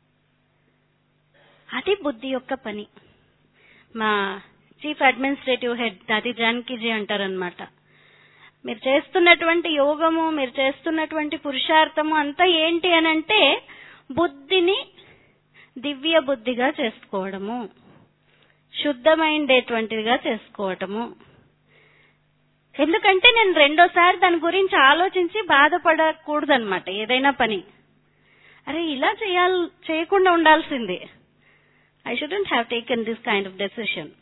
అది బుద్ధి యొక్క పని మా చీఫ్ అడ్మినిస్ట్రేటివ్ హెడ్ దాది జానకిజీ అంటారనమాట మీరు చేస్తున్నటువంటి యోగము మీరు చేస్తున్నటువంటి పురుషార్థము అంతా ఏంటి అని అంటే బుద్ధిని దివ్య బుద్ధిగా చేసుకోవడము శుద్ధమైండేటువంటిదిగా చేసుకోవటము ఎందుకంటే నేను రెండోసారి దాని గురించి ఆలోచించి బాధపడకూడదన్నమాట ఏదైనా పని అరే ఇలా చేయాలి చేయకుండా ఉండాల్సిందే I shouldn't have taken this kind of decision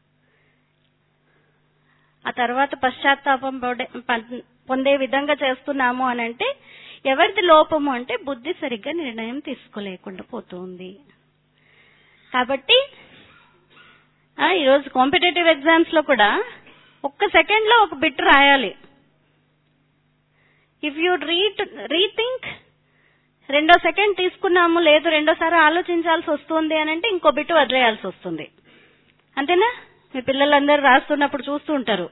ఆ తర్వాత పశ్చాత్తాపం పడే- పం- పొందే విధంగా చేస్తున్నాము అని అంటే ఎవరిది లోపము అంటే బుద్ధి సరిగ్గా నిర్ణయం తీసుకోలేకుండా పోతుంది కాబట్టి ఆ, ఈరోజు కాంపిటేటివ్ ఎగ్జామ్స్ లో కూడా ఒక్క సెకండ్ లో ఒక బిట్ రాయాలి ఇఫ్ యూ రీట్ రీథింక్ రెండో సెకండ్ తీసుకున్నాము లేదు రెండోసారి ఆలోచించాల్సి వస్తుంది అని అంటే ఇంకో బిట్ వదిలేయాల్సి వస్తుంది అంతేనా మీ పిల్లలందరూ రాస్తున్నప్పుడు చూస్తూ ఉంటారు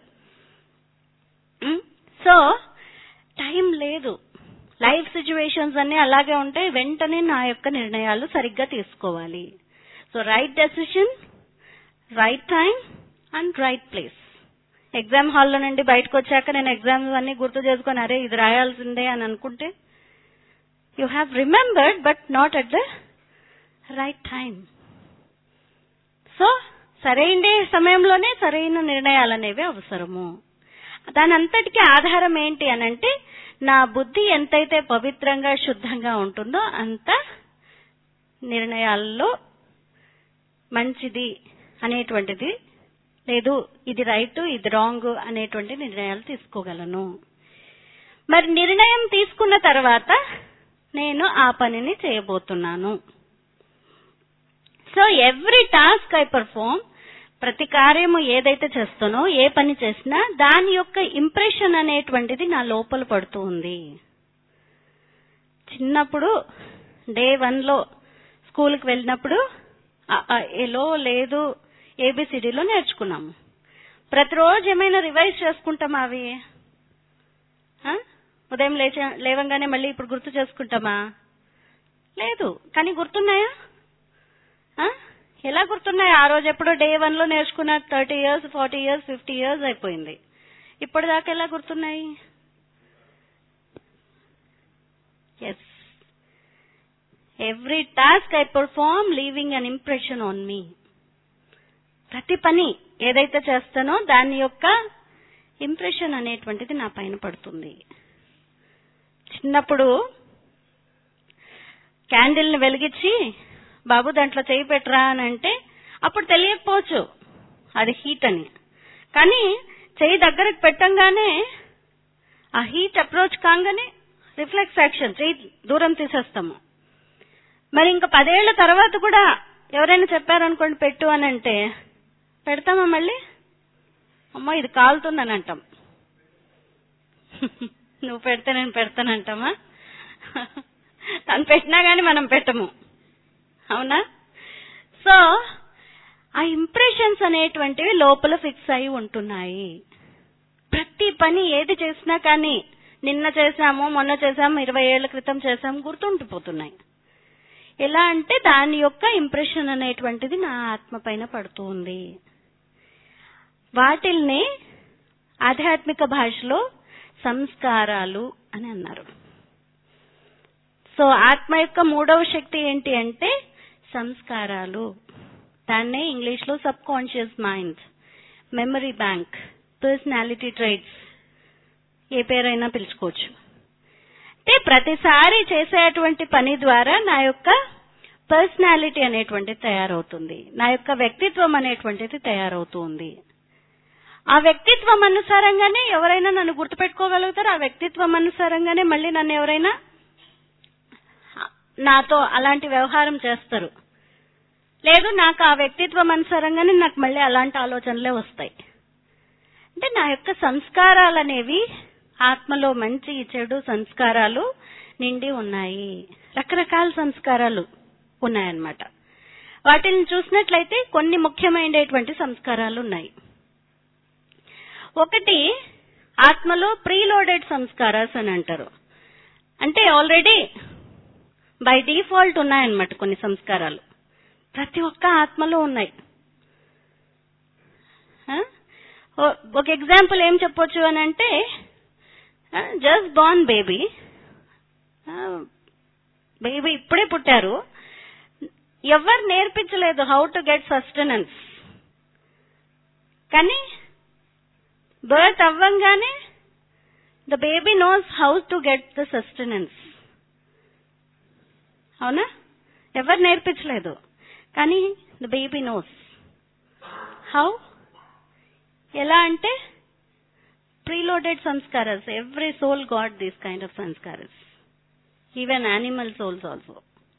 సో టైం లేదు లైఫ్ సిచ్యువేషన్స్ అన్ని అలాగే ఉంటాయి వెంటనే నా యొక్క నిర్ణయాలు సరిగ్గా తీసుకోవాలి so right decision right time and right place exam హాల్లో నుండి బయటకు వచ్చాక నేను ఎగ్జామ్స్ అన్ని గుర్తు చేసుకొని అరే ఇది రాయాల్సిందే అని అనుకుంటే you have remembered but not at the right time so సరైన సమయంలోనే సరైన నిర్ణయాలు అనేవి అవసరము దాని అంతటికీ ఆధారం ఏంటి అనంటే నా బుద్ధి ఎంతైతే పవిత్రంగా శుద్ధంగా ఉంటుందో అంత నిర్ణయాల్లో మంచిది అనేటువంటిది లేదు ఇది రైట్ ఇది రాంగ్ అనేటువంటి నిర్ణయాలు తీసుకోగలను మరి నిర్ణయం తీసుకున్న తర్వాత నేను ఆ పనిని చేయబోతున్నాను so every task I perform ప్రతి కార్యము ఏదైతే చేస్తానో ఏ పని చేసినా దాని యొక్క ఇంప్రెషన్ అనేటువంటిది నా లోపల పడుతూ ఉంది చిన్నప్పుడు డే వన్ లో స్కూల్కి వెళ్ళినప్పుడు అ, ఆ, ఏలో లేదు ఏబిసిడిలో నేర్చుకున్నాము ప్రతిరోజు ఏమైనా రివైజ్ చేసుకుంటామా అవి ఆ? ఉదయం లేచ లేవంగానే మళ్ళీ ఇప్పుడు గుర్తు చేసుకుంటామా లేదు కానీ గుర్తున్నాయా ఆ? ఎలా గుర్తున్నాయి ఆ రోజు ఎప్పుడో డే వన్ లో నేర్చుకున్న thirty years forty years fifty years అయిపోయింది ఇప్పటిదాకా ఎలా గుర్తున్నాయి yes every task I perform leaving an impression on me ప్రతి పని ఏదైతే చేస్తానో దాని యొక్క ఇంప్రెషన్ అనేటువంటిది నా పైన పడుతుంది చిన్నప్పుడు క్యాండిల్ ని వెలిగించి బాబు దాంట్లో చేయి పెట్టరా అని అంటే అప్పుడు తెలియకపోవచ్చు అది హీట్ అని కానీ చేయి దగ్గరకు పెట్టంగానే ఆ హీట్ అప్రోచ్ కాగానే రిఫ్లెక్స్ యాక్షన్ చేయి దూరం తీసేస్తాము మరి ఇంకా పదేళ్ల తర్వాత కూడా ఎవరైనా చెప్పారనుకోండి పెట్టు అని అంటే పెడతామా మళ్ళీ అమ్మో ఇది కాలుతుందని అంటాం నువ్వు పెడితే నేను పెడతానంటామా తను పెట్టినా గాని మనం పెట్టము అవునా సో ఆ ఇంప్రెషన్స్ అనేటువంటివి లోపల ఫిక్స్ అయి ఉంటున్నాయి ప్రతి పని ఏది చేసినా కానీ నిన్న చేశాము మొన్న చేశాము ఇరవై ఏళ్ల క్రితం చేశాము గుర్తుండిపోతున్నాయి ఎలా అంటే దాని యొక్క ఇంప్రెషన్ అనేటువంటిది నా ఆత్మ పైన పడుతుంది వాటిల్ని ఆధ్యాత్మిక భాషలో సంస్కారాలు అని అన్నారు సో ఆత్మ యొక్క మూడవ శక్తి ఏంటి అంటే సంస్కారాలు దాన్నే ఇంగ్లీష్ లో subconscious mind memory bank personality traits ఏ పేరైనా పిలుచుకోవచ్చు అంటే ప్రతిసారి చేసేటువంటి పని ద్వారా నా యొక్క పర్సనాలిటీ అనేటువంటిది తయారవుతుంది నా యొక్క వ్యక్తిత్వం అనేటువంటిది తయారవుతుంది ఆ వ్యక్తిత్వం అనుసారంగానే ఎవరైనా నన్ను గుర్తుపెట్టుకోగలుగుతారు ఆ వ్యక్తిత్వం అనుసారంగానే మళ్ళీ నన్ను ఎవరైనా నాతో అలాంటి వ్యవహారం చేస్తారు లేదు నాకు ఆ వ్యక్తిత్వం అనుసారంగానే నాకు మళ్ళీ అలాంటి ఆలోచనలే వస్తాయి అంటే నా యొక్క సంస్కారాలు అనేవి ఆత్మలో మంచి చెడు సంస్కారాలు నిండి ఉన్నాయి రకరకాల సంస్కారాలు ఉన్నాయన్నమాట వాటిని చూసినట్లయితే కొన్ని ముఖ్యమైనటువంటి సంస్కారాలు ఉన్నాయి ఒకటి ఆత్మలో ప్రీలోడెడ్ సంస్కారాస్ అని అంటారు అంటే ఆల్రెడీ బై డిఫాల్ట్ ఉన్నాయన్నమాట కొన్ని సంస్కారాలు ప్రతి ఒక్క ఆత్మలో ఉన్నాయి ఆ? ఓ- ఒక ఎగ్జాంపుల్ ఏం చెప్పొచ్చు అని అంటే జస్ట్ బార్న్ బేబీ బేబీ ఇప్పుడే పుట్టారు ఎవరు నేర్పించలేదు హౌ టు గెట్ సస్టెనెన్స్ కానీ బర్త్ అవ్వంగానే the baby knows how to get the sustenance అవునా ఎవరు నేర్పించలేదు కానీ ద బేబీ నోస్ హౌ ఎలా అంటే preloaded sanskaras every soul got these kind of sanskaras even animal souls also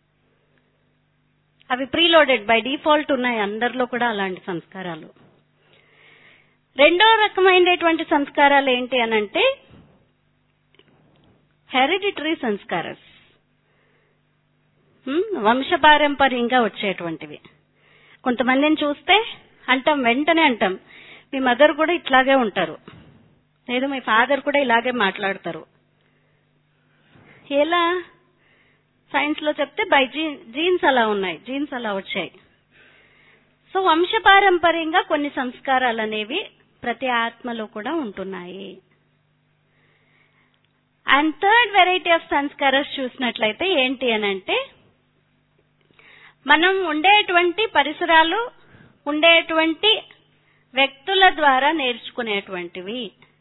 అవి ప్రీలోడెడ్ బై డిఫాల్ట్ ఉన్నాయి అందరిలో కూడా అలాంటి సంస్కారాలు రెండో రకమైనటువంటి సంస్కారాలు ఏంటి అనంటే హెరిడిటరీ సంస్కారస్ హ్మ్, వంశపారంపర్యంగా వచ్చేటువంటివి కొంతమందిని చూస్తే అంటాం వెంటనే అంటాం మీ మదర్ కూడా ఇట్లాగే ఉంటారు లేదు మీ ఫాదర్ కూడా ఇలాగే మాట్లాడతారు ఎలా సైన్స్ లో చెప్తే బై జీన్స్ అలా ఉన్నాయి జీన్స్ అలా వచ్చాయి సో వంశపారంపర్యంగా కొన్ని సంస్కారాలు అనేవి ప్రతి ఆత్మలో కూడా ఉంటున్నాయి and third variety of sanskaras చూసినట్లయితే ఏంటి అని అంటే మనం ఉండేటువంటి పరిసరాలు ఉండేటువంటి వ్యక్తుల ద్వారా నేర్చుకునేటువంటివి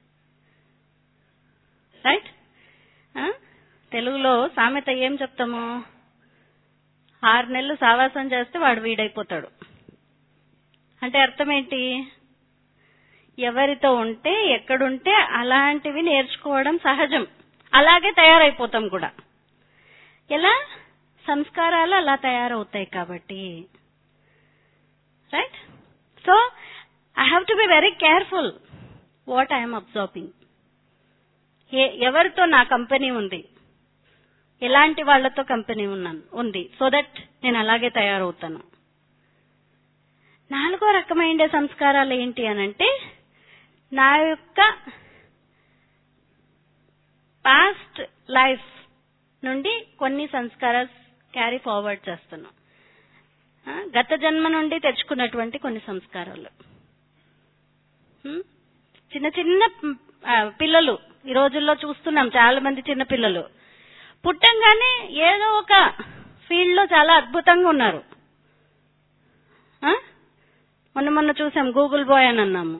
రైట్ తెలుగులో సామెత ఏం చెప్తాము ఆరు నెలలు సావాసం చేస్తే వాడు వీడైపోతాడు అంటే అర్థం ఏంటి ఎవరితో ఉంటే ఎక్కడుంటే అలాంటివి నేర్చుకోవడం సహజం అలాగే తయారైపోతాం కూడా ఎలా సంస్కారాలు అలా తయారవుతాయి కాబట్టి right so I have to be very careful what I'm observing ఎవరితో నా కంపెనీ ఉంది ఎలాంటి వాళ్లతో కంపెనీ ఉన్నాను ఉంది సో దట్ నేను అలాగే తయారవుతాను నాలుగో రకమైన సంస్కారాలు ఏంటి అనంటే నా యొక్క పాస్ట్ లైఫ్ నుండి కొన్ని సంస్కారాలు క్యారీ ఫార్వర్డ్ చేస్తున్నాను ఆ, గత జన్మ నుండి తెచ్చుకున్నటువంటి కొన్ని సంస్కారాలు హ్మ్? చిన్న చిన్న ఆ, పిల్లలు ఈ రోజుల్లో చూస్తున్నాం చాలా మంది చిన్న పిల్లలు పుట్టంగానే ఏదో ఒక ఫీల్డ్ లో చాలా అద్భుతంగా ఉన్నారు ఆ? మొన్న మొన్న చూసాం గూగుల్ బాయ్ అని అన్నాము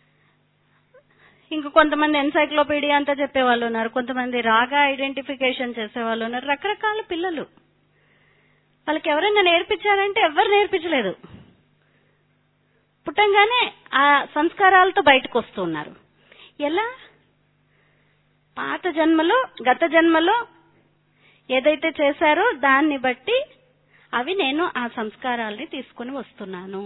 ఇంక కొంతమంది ఎన్సైక్లోపీడియా అంతా చెప్పేవాళ్ళు ఉన్నారు కొంతమంది రాగా ఐడెంటిఫికేషన్ చేసేవాళ్ళు ఉన్నారు రకరకాల పిల్లలు వాళ్ళకి ఎవరైనా నేర్పించారంటే ఎవరు నేర్పించలేదు పుట్టంగానే ఆ సంస్కారాలతో బయటకు వస్తున్నారు ఎలా పాత జన్మలో గత జన్మలో ఏదైతే చేశారో దాన్ని బట్టి అవి నేను ఆ సంస్కారాల్ని తీసుకుని వస్తున్నాను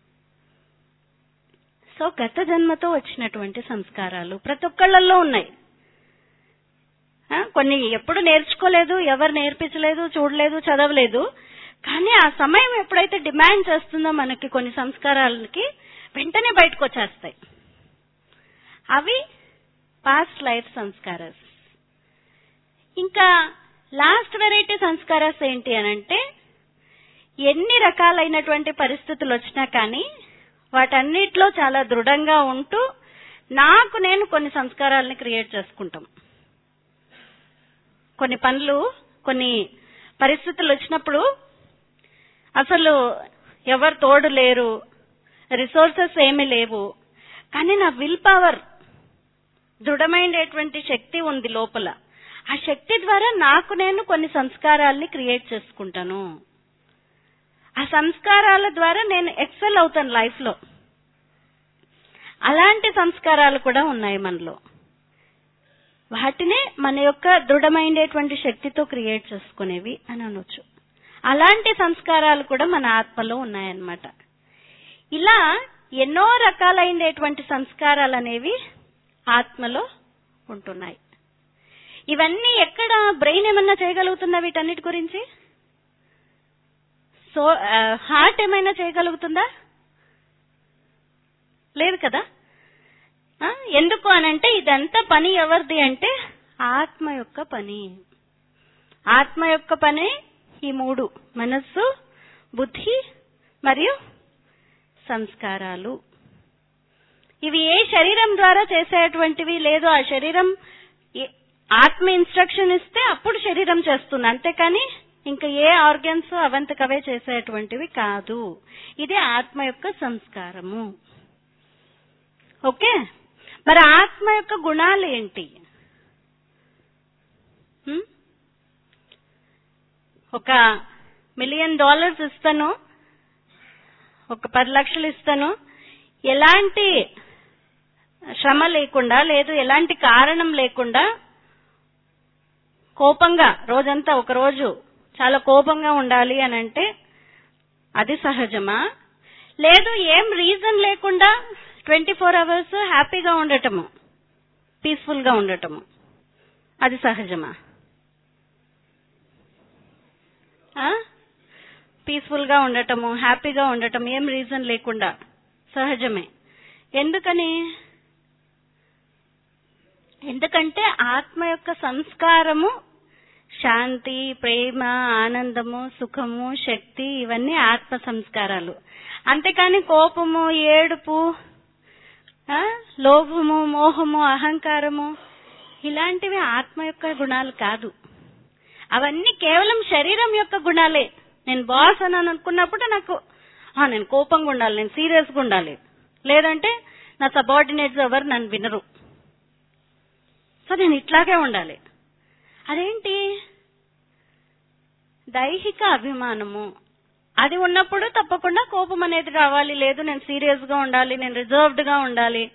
సో గత జన్మతో వచ్చినటువంటి సంస్కారాలు ప్రతి ఒక్కళ్ళల్లో ఉన్నాయి ఆ, కొన్ని ఎప్పుడు నేర్చుకోలేదు ఎవరు నేర్పించలేదు చూడలేదు చదవలేదు కానీ ఆ సమయం ఎప్పుడైతే డిమాండ్ చేస్తుందో మనకి కొన్ని సంస్కారాలకి వెంటనే బయటకు వచ్చేస్తాయి అవి పాస్ట్ లైఫ్ సంస్కారాస్ ఇంకా లాస్ట్ వెరైటీ సంస్కారాస్ ఏంటి అనంటే ఎన్ని రకాలైనటువంటి పరిస్థితులు వచ్చినా కానీ వాటన్నిటిలో చాలా దృఢంగా ఉంటూ నాకు నేను కొన్ని సంస్కారాలని క్రియేట్ చేసుకుంటాం కొన్ని పనులు కొన్ని పరిస్థితులు వచ్చినప్పుడు అసలు ఎవరు తోడు లేరు రిసోర్సెస్ ఏమీ లేవు కానీ నా విల్ పవర్ దృఢమైనటువంటి శక్తి ఉంది లోపల ఆ శక్తి ద్వారా నాకు నేను కొన్ని సంస్కారాల్ని క్రియేట్ చేసుకుంటాను ఆ సంస్కారాల ద్వారా నేను ఎక్సెల్ అవుతాను లైఫ్ లో అలాంటి సంస్కారాలు కూడా ఉన్నాయి మనలో వాటినే మన యొక్క దృఢమైనటువంటి శక్తితో క్రియేట్ చేసుకునేవి అని అనొచ్చు అలాంటి సంస్కారాలు కూడా మన ఆత్మలో ఉన్నాయన్నమాట ఇలా ఎన్నో రకాలైనటువంటి సంస్కారాలు అనేవి ఆత్మలో ఉంటున్నాయి ఇవన్నీ ఎక్కడ బ్రెయిన్ ఏమన్నా చేయగలుగుతుందా వీటన్నిటి గురించి సో హార్ట్ ఏమైనా చేయగలుగుతుందా లేదు కదా ఆ, ఎందుకు అనంటే ఇదంతా పని ఎవరిది అంటే ఆత్మ యొక్క పని ఆత్మ యొక్క పని ఈ మూడు మనస్సు బుద్ధి మరియు సంస్కారాలు ఇవి ఏ శరీరం ద్వారా చేసేటువంటివి లేదు ఆ శరీరం ఏ- ఆత్మ ఇన్స్ట్రక్షన్ ఇస్తే అప్పుడు శరీరం చేస్తుంది అంతేకాని ఇంకా ఏ ఆర్గన్స్ అవంతకవే చేసేటువంటివి కాదు ఇది ఆత్మ యొక్క సంస్కారము ఓకే మరి ఆత్మ యొక్క గుణాలు ఏంటి హ్మ్? ఒక మిలియన్ డాలర్స్ ఇస్తాను ఒక పది లక్షలు ఇస్తాను ఎలాంటి శ్రమ లేకుండా లేదు ఎలాంటి కారణం లేకుండా కోపంగా రోజంతా ఒక రోజు చాలా కోపంగా ఉండాలి అని అంటే అది సహజమా లేదు ఏం రీజన్ లేకుండా ట్వంటీ ఫోర్ అవర్స్ హ్యాపీగా ఉండటము పీస్ఫుల్ గా ఉండటము అది సహజమా పీస్ఫుల్ గా ఉండటము హ్యాపీగా ఉండటం ఏం రీజన్ లేకుండా సహజమే ఎందుకని ఎందుకంటే ఆత్మ యొక్క సంస్కారము శాంతి ప్రేమ ఆనందము సుఖము శక్తి ఇవన్నీ ఆత్మ సంస్కారాలు అంతేకాని కోపము ఏడుపు ఆ, లోభము మోహము అహంకారము ఇలాంటివి ఆత్మ యొక్క గుణాలు కాదు అవన్నీ కేవలం శరీరం యొక్క గుణాలే నేను బాస్ అని అనుకున్నప్పుడు నాకు ఆ, నేను కోపంగా ఉండాలి నేను సీరియస్ గా ఉండాలి లేదంటే నా సబార్డినేట్స్ ఎవరు నన్ను వినరు సో నేను ఇట్లాగే ఉండాలి అదేంటి దైహిక అభిమానము అది ఉన్నప్పుడు తప్పకుండా కోపం అనేది రావాలి లేదు నేను సీరియస్ గా ఉండాలి నేను రిజర్వ్డ్ గా ఉండాలి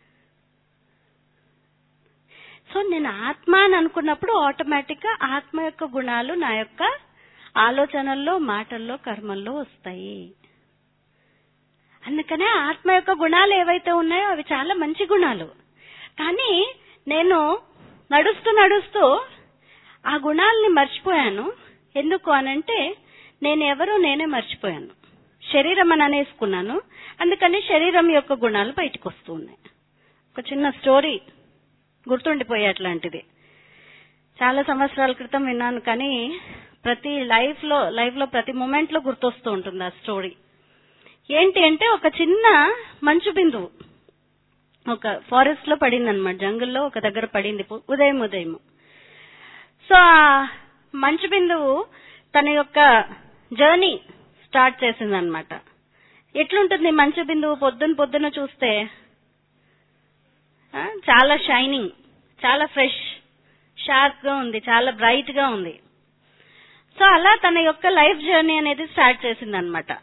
సో నేను ఆత్మ అని అనుకున్నప్పుడు ఆటోమేటిక్ గా ఆత్మ యొక్క గుణాలు నా యొక్క ఆలోచనల్లో మాటల్లో కర్మల్లో వస్తాయి అందుకనే ఆత్మ యొక్క గుణాలు ఏవైతే ఉన్నాయో అవి చాలా మంచి గుణాలు కానీ నేను నడుస్తూ నడుస్తూ ఆ గుణాలని మర్చిపోయాను ఎందుకు అనంటే నేను ఎవరో నేనే మర్చిపోయాను శరీరం అని అనేసుకున్నాను అందుకని శరీరం యొక్క గుణాలు బయటకు వస్తూ ఉన్నాయి ఒక చిన్న స్టోరీ గుర్తుండిపోయే అట్లాంటిది చాలా సంవత్సరాల క్రితం విన్నాను కానీ ప్రతి లైఫ్ లో లైఫ్ లో ప్రతి మూమెంట్ లో గుర్తొస్తూ ఉంటుంది ఆ స్టోరీ ఏంటి అంటే ఒక చిన్న మంచు బిందువు ఒక ఫారెస్ట్ లో పడింది అనమాట జంగుల్లో ఒక దగ్గర పడింది పు- ఉదయం ఉదయం సో ఆ మంచు బిందువు తన యొక్క జర్నీ స్టార్ట్ చేసింది అనమాట ఎట్లుంటుంది మంచు బిందువు పొద్దున పొద్దున చూస్తే ఆ, చాలా షైనింగ్ చాలా ఫ్రెష్ షార్ప్ గా ఉంది చాలా బ్రైట్ గా ఉంది సో అలా తన యొక్క లైఫ్ జర్నీ అనేది స్టార్ట్ చేసింది అనమాట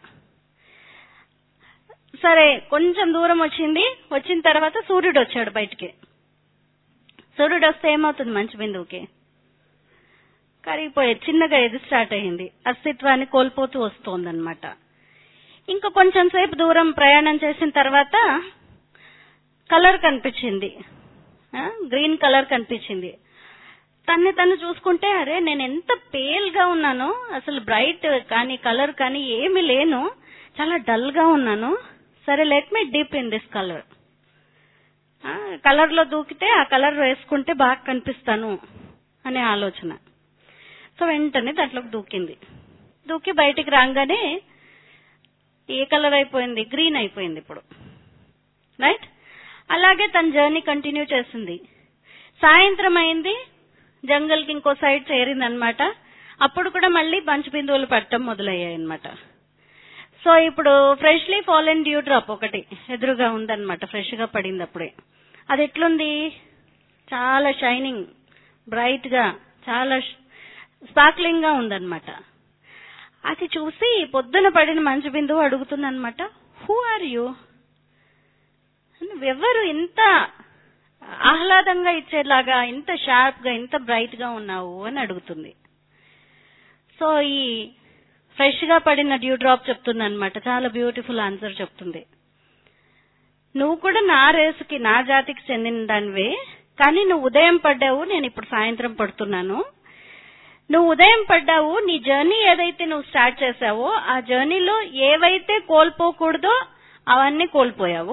సరే కొంచెం దూరం వచ్చింది వచ్చిన తర్వాత సూర్యుడు వచ్చాడు బయటికి సూర్యుడు వస్తే ఏమవుతుంది మంచు బిందువుకి కరిగిపోయేది చిన్నగా ఎది స్టార్ట్ అయింది అస్తిత్వాన్ని కోల్పోతూ వస్తోందన్నమాట ఇంకా కొంచెం సేపు దూరం ప్రయాణం చేసిన తర్వాత కలర్ కనిపించింది ఆ, గ్రీన్ కలర్ కనిపించింది తన్ని తను చూసుకుంటే అరే నేను ఎంత పేల్ గా ఉన్నాను అసలు బ్రైట్ కానీ కలర్ కానీ ఏమీ లేను చాలా డల్ గా ఉన్నాను సరే let me deep in this colour colour లో దూకితే ఆ కలర్ వేసుకుంటే బాగా కనిపిస్తాను అనే ఆలోచన సో వెంటనే దాంట్లోకి దూకింది దూకి బయటికి రాగానే ఏ కలర్ అయిపోయింది గ్రీన్ అయిపోయింది ఇప్పుడు రైట్ అలాగే తన జర్నీ కంటిన్యూ చేసింది సాయంత్రం అయింది జంగల్ కి ఇంకో సైడ్ చేరింది అనమాట అప్పుడు కూడా మళ్ళీ మంచు బిందువులు పట్టడం మొదలయ్యాయి అనమాట సో ఇప్పుడు ఫ్రెష్లీ ఫాలెన్ డ్యూ డ్రాప్ ఒకటి ఎదురుగా ఉందన్నమాట ఫ్రెష్ గా పడింది అప్పుడే అది ఎట్లుంది చాలా షైనింగ్ బ్రైట్ గా చాలా స్పార్క్లింగ్ గా ఉందన్నమాట అది చూసి పొద్దున పడిన మంచు బిందువు అడుగుతుందన్నమాట హూ ఆర్ యూ నువ్వెవరు ఇంత ఆహ్లాదంగా ఇచ్చేలాగా ఇంత షార్ప్ గా ఇంత బ్రైట్ గా ఉన్నావు అని అడుగుతుంది సో ఈ ఫ్రెష్ గా పడిన డ్యూ డ్రాప్ చెప్తుంది అనమాట చాలా బ్యూటిఫుల్ ఆన్సర్ చెప్తుంది నువ్వు కూడా నా రేసుకి నా జాతికి చెందిన దానివే కానీ నువ్వు ఉదయం పడ్డావు నేను ఇప్పుడు సాయంత్రం పడుతున్నాను నువ్వు ఉదయం పడ్డావు నీ జర్నీ ఏదైతే నువ్వు స్టార్ట్ చేసావో ఆ జర్నీలో ఏవైతే కోల్పోకూడదో అవన్నీ కోల్పోయావు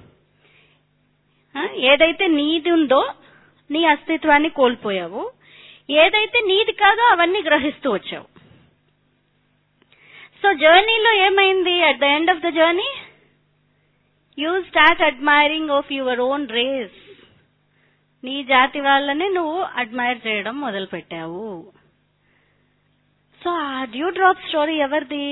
ఆ, ఏదైతే నీది ఉందో నీ అస్తిత్వాన్ని కోల్పోయావు ఏదైతే నీది కాదో అవన్నీ గ్రహిస్తూ వచ్చావు సో జర్నీలో ఏమైంది at the end of the journey you start admiring of your own race నీ జాతి వాళ్ళని నువ్వు అడ్మైర్ చేయడం మొదలు పెట్టావు సో ఆ డ్యూ డ్రాప్ స్టోరీ ఎవరిది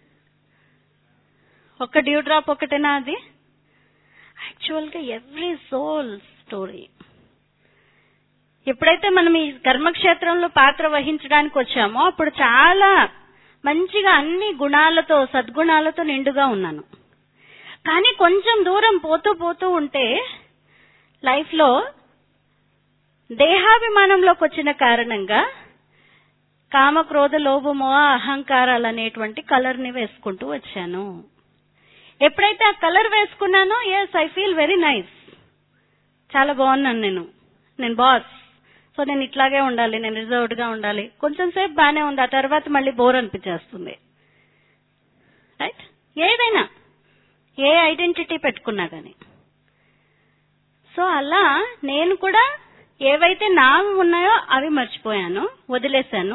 ఒక్క డ్యూ డ్రాప్ ఒకటేనా అది యాక్చువల్ గా ఎవ్రీ సోల్ స్టోరీ ఎప్పుడైతే మనం ఈ కర్మక్షేత్రంలో పాత్ర వహించడానికి వచ్చామో అప్పుడు చాలా మంచిగా అన్ని గుణాలతో సద్గుణాలతో నిండుగా ఉన్నాను కానీ కొంచెం దూరం పోతూ పోతూ ఉంటే లైఫ్ లో దేహాభిమానంలోకి వచ్చిన కారణంగా కామ క్రోధ లోభమో అహంకారాలు అనేటువంటి కలర్ ని వేసుకుంటూ వచ్చాను ఎప్పుడైతే ఆ కలర్ వేసుకున్నానో yes I feel very nice చాలా బాగున్నాను నేను నేను బాస్ సో నేను ఇట్లాగే ఉండాలి నేను రిజర్వ్డ్ గా ఉండాలి కొంచెం సేపు బానే ఉంది ఆ తర్వాత మళ్ళీ బోర్ అనిపించేస్తుంది రైట్ ఏదైనా ఏ ఐడెంటిటీ పెట్టుకున్నా గానీ సో అలా నేను కూడా ఏవైతే నావి ఉన్నాయో అవి మర్చిపోయాను వదిలేశాను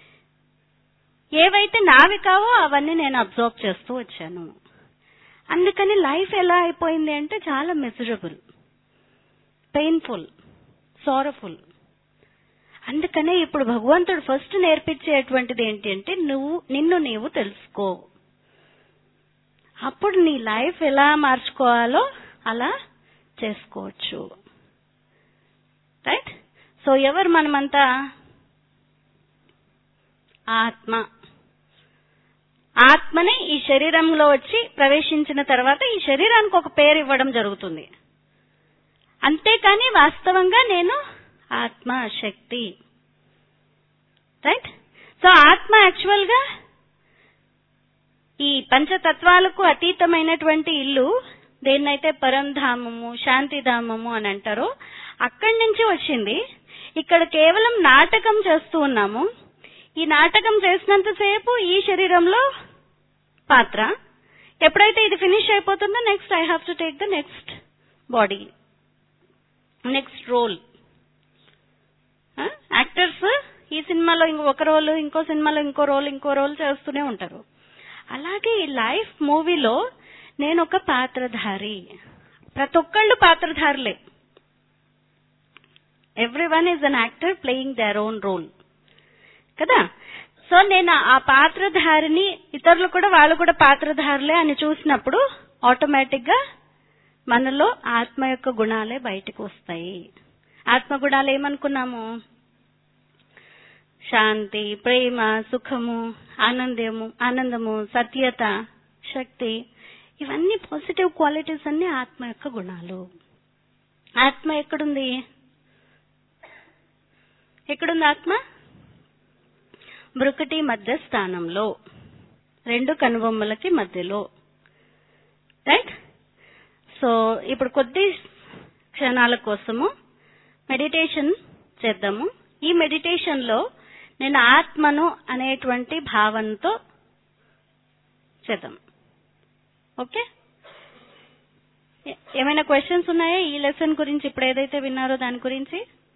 ఏవైతే నావి కావో అవన్నీ నేను అబ్జర్వ్ చేస్తూ వచ్చాను అందుకని లైఫ్ ఎలా అయిపోయింది అంటే చాలా మిజరబుల్ పెయిన్ఫుల్ సారఫుల్ అందుకనే ఇప్పుడు భగవంతుడు ఫస్ట్ నేర్పించేటువంటిది ఏంటి అంటే నువ్వు నిన్ను నీవు తెలుసుకో అప్పుడు నీ లైఫ్ ఎలా మార్చుకోవాలో అలా చేసుకోవచ్చు రైట్ సో ఎవరు మనమంతా ఆత్మ ఆత్మని ఈ శరీరంలో వచ్చి ప్రవేశించిన తర్వాత ఈ శరీరానికి ఒక పేరు ఇవ్వడం జరుగుతుంది అంతేకాని వాస్తవంగా నేను ఆత్మ శక్తి రైట్ సో ఆత్మ యాక్చువల్ గా ఈ పంచతత్వాలకు అతీతమైనటువంటి ఇల్లు దేన్నైతే పరంధామము శాంతిధామము అని అంటారో అక్కడి నుంచి వచ్చింది ఇక్కడ కేవలం నాటకం చేస్తూ ఉన్నాము ఈ నాటకం చేసినంతసేపు ఈ శరీరంలో పాత్ర ఎప్పుడైతే ఇది ఫినిష్ అయిపోతుందో next I have to take the next body next role actors ఈ సినిమాలో ఇంకొక రోల్ ఇంకో సినిమాలో ఇంకో రోల్ ఇంకో రోల్ చేస్తూనే ఉంటారు అలాగే ఈ లైఫ్ మూవీలో నేను ఒక పాత్రధారి ప్రతి ఒక్కళ్ళు పాత్రధారులే every one is an actor playing their own role కదా సో నేను ఆ పాత్రధారిని ఇతరులు కూడా వాళ్ళు కూడా పాత్రధారులే అని చూసినప్పుడు ఆటోమేటిక్ గా మనలో ఆత్మ యొక్క గుణాలే బయటకు వస్తాయి ఆత్మ గుణాలు ఏమనుకున్నాము శాంతి ప్రేమ సుఖము ఆనందము ఆనందము సత్యత శక్తి ఇవన్నీ పాజిటివ్ క్వాలిటీస్ అన్ని ఆత్మ యొక్క గుణాలు ఆత్మ ఎక్కడుంది ఎక్కడుంది ఆత్మ బ్రుకటి మధ్య స్థానంలో రెండు కనుబొమ్మలకి మధ్యలో రైట్ సో ఇప్పుడు కొద్ది క్షణాల కోసము మెడిటేషన్ చేద్దాము ఈ మెడిటేషన్ లో నేను ఆత్మను అనేటువంటి భావనతో చేద్దాం ఓకే ఏ- ఏమైనా క్వశ్చన్స్ ఉన్నాయా ఈ లెసన్ గురించి ఇప్పుడు ఏదైతే విన్నారో దాని గురించి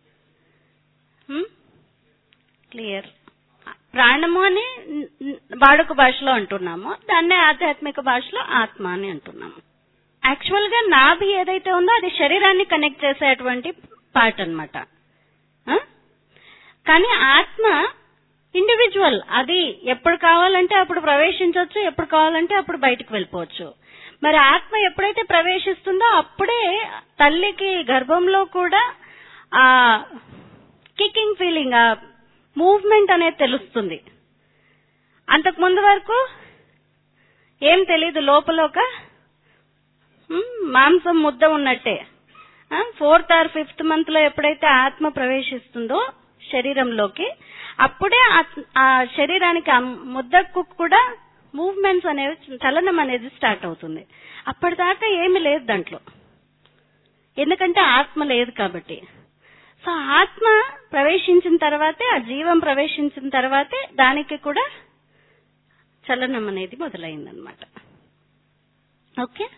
క్లియర్ ప్రాణము అని న్- న్- వాడుక భాషలో అంటున్నాము దాన్నే ఆధ్యాత్మిక భాషలో ఆత్మ అని అంటున్నాము యాక్చువల్ గా నాభి ఏదైతే ఉందో అది శరీరాన్ని కనెక్ట్ చేసేటువంటి పార్ట్ అన్నమాట ఆ? కానీ ఆత్మ ఇండివిజువల్ అది ఎప్పుడు కావాలంటే అప్పుడు ప్రవేశించవచ్చు ఎప్పుడు కావాలంటే అప్పుడు బయటకు వెళ్ళిపోవచ్చు మరి ఆత్మ ఎప్పుడైతే ప్రవేశిస్తుందో అప్పుడే తల్లికి గర్భంలో కూడా ఆ కికింగ్ ఫీలింగ్ ఆ మూవ్మెంట్ అనేది తెలుస్తుంది అంతకు ముందు వరకు ఏం తెలీదు లోపల ఒక మ్, మాంసం ముద్ద ఉన్నట్టే ఫోర్త్ ఆర్ ఫిఫ్త్ మంత్ లో ఎప్పుడైతే ఆత్మ ప్రవేశిస్తుందో శరీరంలోకి అప్పుడే ఆ- ఆ శరీరానికి ఆ ముద్దకు కూడా మూవ్మెంట్స్ అనేవి చలనం అనేది స్టార్ట్ అవుతుంది అప్పటిదాకా ఏమీ లేదు దాంట్లో ఎందుకంటే ఆత్మ లేదు కాబట్టి సో ఆత్మ ప్రవేశించిన తర్వాతే ఆ జీవం ప్రవేశించిన తర్వాతే దానికి కూడా చలనం అనేది మొదలైందనమాట ఓకే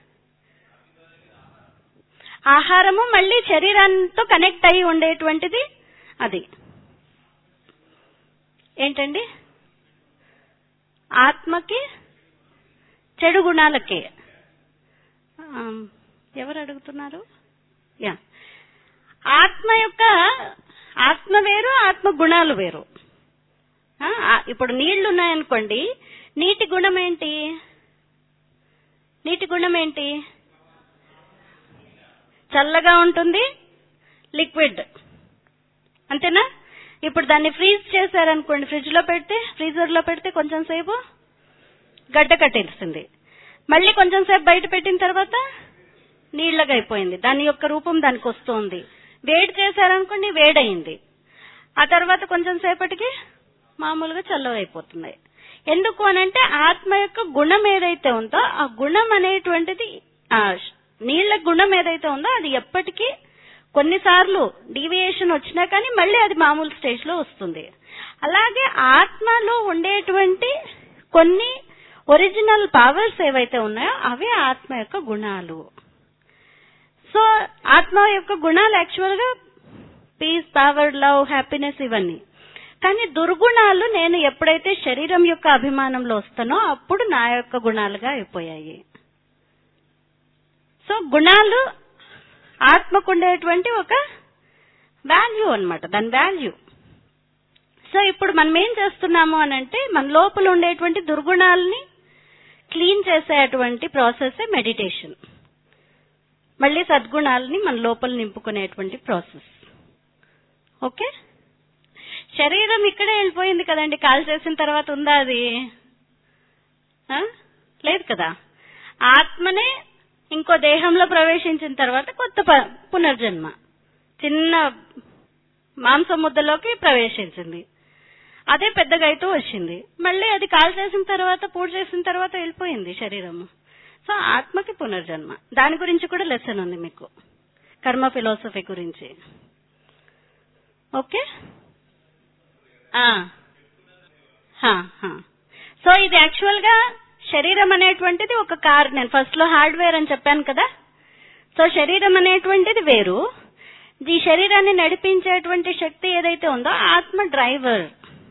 ఆహారము మళ్ళీ శరీరంతో కనెక్ట్ అయి ఉండేటువంటిది అది ఏంటండి ఆత్మకి చెడు గుణాలకే ఆమ్, ఎవరు అడుగుతున్నారు యా ఆత్మ యొక్క ఆత్మ వేరు ఆత్మ గుణాలు వేరు ఆ, ఆ- ఇప్పుడు నీళ్లు ఉన్నాయనుకోండి నీటి గుణం ఏంటి నీటి గుణం ఏంటి చల్లగా ఉంటుంది లిక్విడ్ అంతేనా ఇప్పుడు దాన్ని ఫ్రీజ్ చేశారనుకోండి ఫ్రిడ్జ్ లో పెడితే ఫ్రీజర్ లో పెడితే కొంచెం సేపు గడ్డ కట్టేస్తుంది మళ్ళీ కొంచెం సేపు బయట పెట్టిన తర్వాత నీళ్ళగా అయిపోయింది దాని యొక్క రూపం దానికి వస్తుంది వేడి చేశారనుకోండి వేడయింది ఆ తర్వాత కొంచెం సేపటికి మామూలుగా చల్లగా అయిపోతుంది ఎందుకు అనంటే ఆత్మ యొక్క గుణం ఏదైతే ఉందో ఆ గుణం అనేటువంటిది ఆ నీళ్ల గుణం ఏదైతే ఉందో అది ఎప్పటికీ కొన్నిసార్లు డీవియేషన్ వచ్చినా కానీ మళ్ళీ అది మామూలు స్టేజ్ లో వస్తుంది అలాగే ఆత్మలో ఉండేటువంటి కొన్ని ఒరిజినల్ పవర్స్ ఏవైతే ఉన్నాయో అవే ఆత్మ యొక్క గుణాలు సో ఆత్మ యొక్క గుణాలు యాక్చువల్ గా పీస్ పవర్ లవ్ హ్యాపీనెస్ ఇవన్నీ కానీ దుర్గుణాలు నేను ఎప్పుడైతే శరీరం యొక్క అభిమానంలో వస్తానో అప్పుడు నా యొక్క గుణాలుగా అయిపోయాయి సో గుణాలు ఆత్మకుండేటువంటి ఒక వాల్యూ అన్నమాట దాని వాల్యూ సో ఇప్పుడు మనం ఏం చేస్తున్నాము అని అంటే మన లోపల ఉండేటువంటి దుర్గుణాలని క్లీన్ చేసేటువంటి ప్రాసెస్ మెడిటేషన్ మళ్ళీ సద్గుణాలని మన లోపల నింపుకునేటువంటి ప్రాసెస్ ఓకే శరీరం ఇక్కడే వెళ్ళిపోయింది కదండి కాల్ చేసిన తర్వాత ఉందా అది ఆ? లేదు కదా ఆత్మనే ఇంకో దేహంలో ప్రవేశించిన తర్వాత కొత్త ప- పునర్జన్మ చిన్న మాంసం ముద్దలోకి ప్రవేశించింది అదే పెద్దగా అయితే వచ్చింది మళ్ళీ అది కాల్ చేసిన తర్వాత పూజ చేసిన తర్వాత వెళ్ళిపోయింది శరీరము సో ఆత్మకి పునర్జన్మ దాని గురించి కూడా లెసన్ ఉంది మీకు కర్మ ఫిలాసఫీ గురించి ఓకే ఆ. హా, హా. సో ఇది యాక్చువల్ గా శరీరం అనేటువంటిది ఒక కార్ నేను ఫస్ట్ లో హార్డ్వేర్ అని చెప్పాను కదా సో శరీరం అనేటువంటిది వేరు ఈ శరీరాన్ని నడిపించేటువంటి శక్తి ఏదైతే ఉందో ఆత్మ డ్రైవర్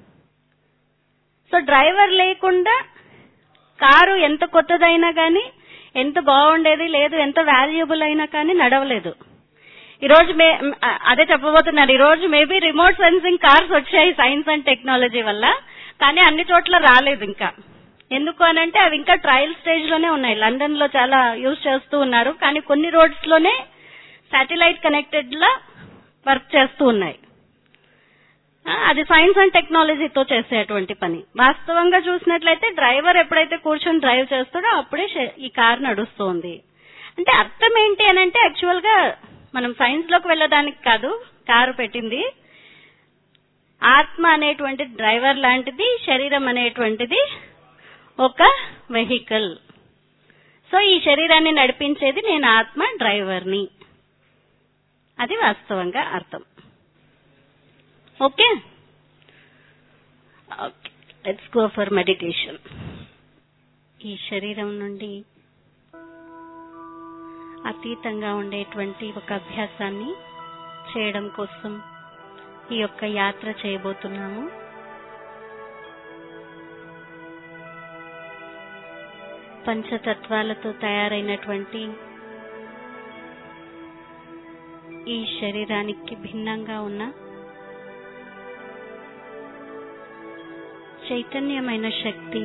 సో డ్రైవర్ లేకుండా కారు ఎంత కొత్తదైనా కానీ ఎంత బాగుండేది లేదు ఎంత వాల్యుబుల్ అయినా కానీ నడవలేదు ఈ రోజు మే అదే చెప్పబోతున్నారు ఈ రోజు మేబీ రిమోట్ సెన్సింగ్ కార్స్ వచ్చాయి సైన్స్ అండ్ టెక్నాలజీ వల్ల కానీ అన్ని చోట్ల రాలేదు ఇంకా ఎందుకు అనంటే అవి ఇంకా ట్రయల్ స్టేజ్ లోనే ఉన్నాయి లండన్ లో చాలా యూజ్ చేస్తూ ఉన్నారు కానీ కొన్ని రోడ్స్ లోనే శాటిలైట్ కనెక్టెడ్ లా వర్క్ చేస్తూ ఉన్నాయి ఆ, అది సైన్స్ అండ్ టెక్నాలజీతో చేసేటువంటి పని వాస్తవంగా చూసినట్లయితే డ్రైవర్ ఎప్పుడైతే కూర్చొని డ్రైవ్ చేస్తాడో అప్పుడే షె- ఈ కార్ నడుస్తుంది అంటే అర్థం ఏంటి అని అంటే యాక్చువల్ గా మనం సైన్స్ లోకి వెళ్ళడానికి కాదు కారు పెట్టింది ఆత్మ అనేటువంటి డ్రైవర్ లాంటిది శరీరం అనేటువంటిది ఒక వెహికల్ సో ఈ శరీరాన్ని నడిపించేది నేను ఆత్మ డ్రైవర్ని అది వాస్తవంగా అర్థం okay okay let's go for meditation ఈ శరీరం నుండి అతీతంగా ఉండేటువంటి ఒక అభ్యాసాన్ని చేయడం కోసం ఈ యొక్క యాత్ర చేయబోతున్నాము పంచతత్వాలతో తయారైనటువంటి ఈ శరీరానికి భిన్నంగా ఉన్న చైతన్యమైన శక్తి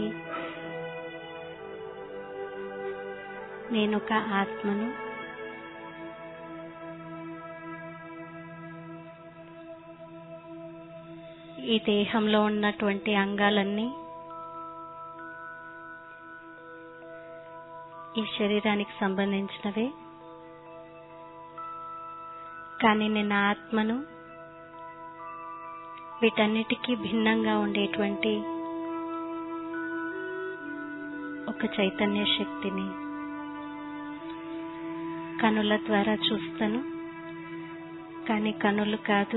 నేనొక ఆత్మను ఈ దేహంలో ఉన్నటువంటి అంగాలన్నీ ఈ శరీరానికి సంబంధించినవే కానీ నేను ఆత్మను వీటన్నిటికీ భిన్నంగా ఉండేటువంటి ఒక చైతన్య శక్తిని కనుల ద్వారా చూస్తాను కానీ కనులు కాదు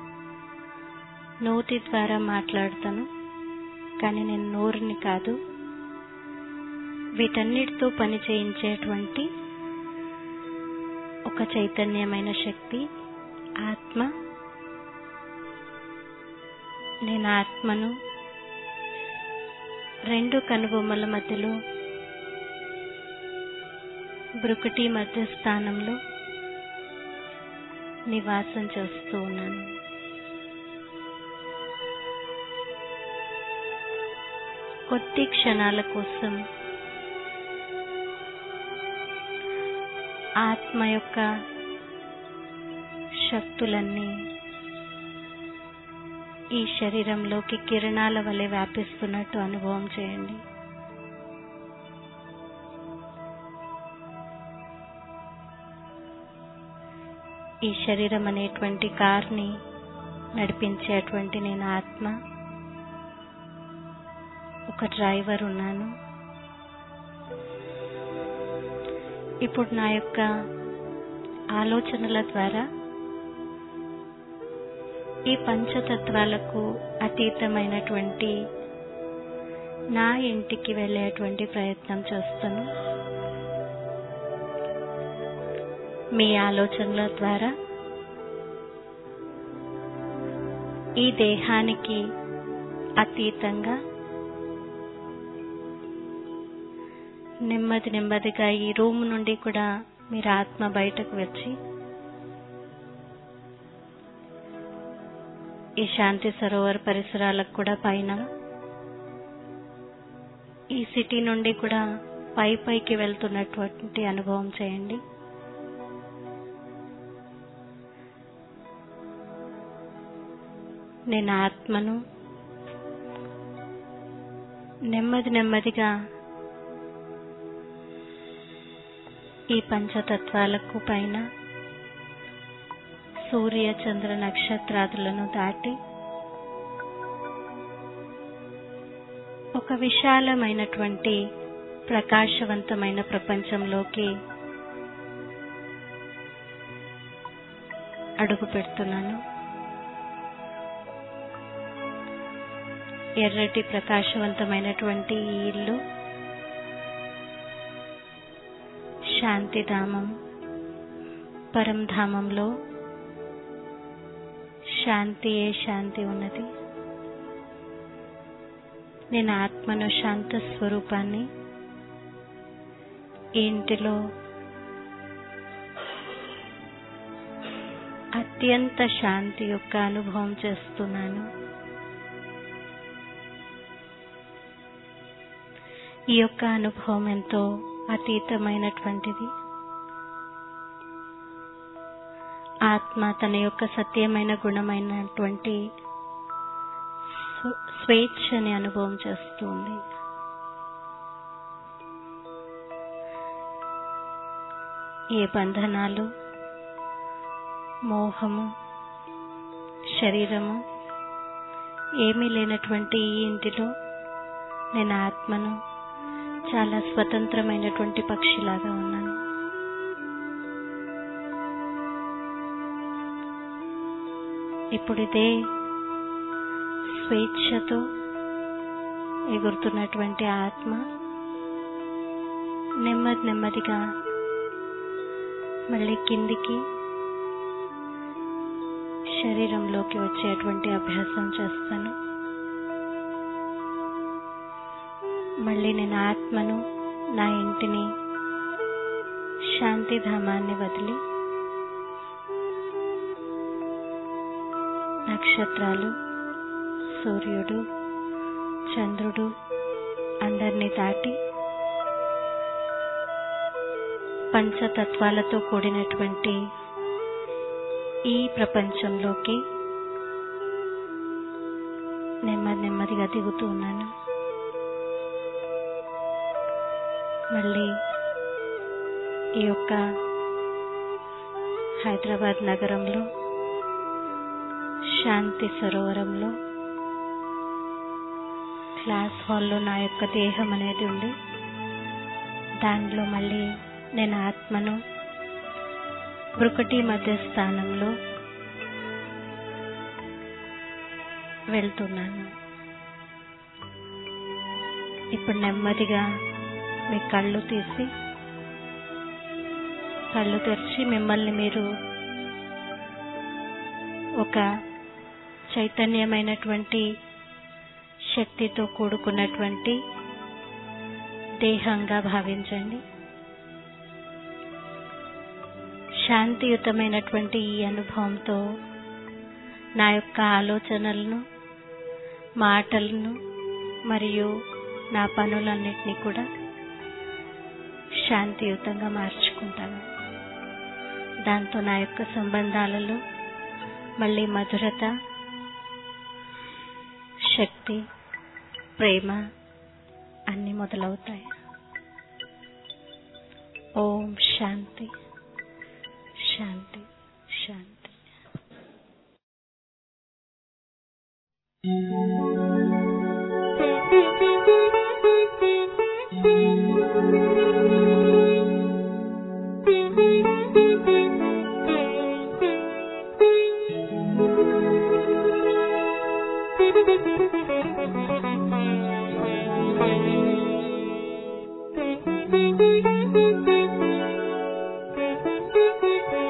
నోటి ద్వారా మాట్లాడతాను కానీ నేను నోరుని కాదు వీటన్నిటితో పని చేయించేటువంటి ఒక చైతన్యమైన శక్తి ఆత్మ నేను ఆత్మను రెండు కనుబొమ్మల మధ్యలో బ్రుకుటి మధ్య స్థానంలో నివాసం చేస్తూ ఉన్నాను కొద్ది క్షణాల కోసం ఆత్మ యొక్క శక్తులన్నీ ఈ శరీరంలోకి కిరణాల వలె వ్యాపిస్తున్నట్టు అనుభవం చేయండి ఈ శరీరం అనేటువంటి కార్ని నడిపించేటువంటి నేను ఆత్మ ఒక డ్రైవర్ ఉన్నాను ఇప్పుడు నా యొక్క ఆలోచనల ద్వారా ఈ పంచతత్వాలకు అతీతమైనటువంటి నా ఇంటికి వెళ్ళేటువంటి ప్రయత్నం చేస్తాను మీ ఆలోచనల ద్వారా ఈ దేహానికి అతీతంగా నెమ్మది నెమ్మదిగా ఈ రూమ్ నుండి కూడా మీరు ఆత్మ బయటకు వచ్చి ఈ శాంతి సరోవర్ పరిసరాలకు కూడా పైన ఈ సిటీ నుండి కూడా పై పైకి వెళ్తున్నటువంటి అనుభవం చేయండి నేను ఆత్మను నెమ్మది నెమ్మదిగా ఈ పంచతత్వాలకు పైన సూర్య చంద్ర నక్షత్రాదులను దాటి ఒక విశాలమైనటువంటి ప్రకాశవంతమైన ప్రపంచంలోకి అడుగు పెడుతున్నాను ఎర్రటి ప్రకాశవంతమైనటువంటి ఈ ఇల్లు శాంతిధామం పరంధామంలో శాంతి ఏ శాంతి ఉన్నది నేను ఆత్మను శాంత స్వరూపాన్ని ఈ ఇంటిలో అత్యంత శాంతి యొక్క అనుభవం చేస్తున్నాను ఈ యొక్క అనుభవం ఎంతో అతీతమైనటువంటిది ఆత్మ తన యొక్క సత్యమైన గుణమైనటువంటి స్వ- స్వేచ్ఛని అనుభవం చేస్తుంది ఏ బంధనాలు మోహము శరీరము ఏమీ లేనటువంటి ఈ ఇంటిలో నేను ఆత్మను చాలా స్వతంత్రమైనటువంటి పక్షిలాగా ఉన్నాను ఇప్పుడు ఇదే స్వేచ్ఛతో ఎగురుతున్నటువంటి ఆత్మ నెమ్మది నెమ్మదిగా మళ్ళీ కిందికి శరీరంలోకి వచ్చేటువంటి అభ్యాసం చేస్తాను మళ్ళీ నేను ఆత్మను నా ఇంటిని శాంతిధామాన్ని వదిలి నక్షత్రాలు సూర్యుడు చంద్రుడు అందరినీ దాటి పంచతత్వాలతో కూడినటువంటి ఈ ప్రపంచంలోకి నెమ్మది నెమ్మదిగా దిగుతూ ఉన్నాను మళ్ళీ ఈ యొక్క హైదరాబాద్ నగరంలో శాంతి సరోవరంలో క్లాస్ హాల్లో నా యొక్క దేహం అనేది ఉంది దానిలో మళ్ళీ నేను ఆత్మను బ్రుకటి మధ్య స్థానంలో వెళ్తున్నాను ఇప్పుడు నెమ్మదిగా మీ కళ్ళు తీసి కళ్ళు తెరిచి మిమ్మల్ని మీరు ఒక చైతన్యమైనటువంటి శక్తితో కూడుకున్నటువంటి దేహంగా భావించండి శాంతియుతమైనటువంటి ఈ అనుభవంతో నా యొక్క ఆలోచనలను మాటలను మరియు నా పనులన్నిటినీ కూడా శాంతియుతంగా మార్చుకుంటాను దాంతో నా యొక్క సంబంధాలలో మళ్ళీ మధురత శక్తి ప్రేమ అన్ని మొదలవుతాయి ఓం శాంతి శాంతి శాంతి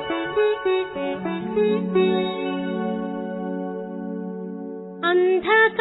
అంధకారములో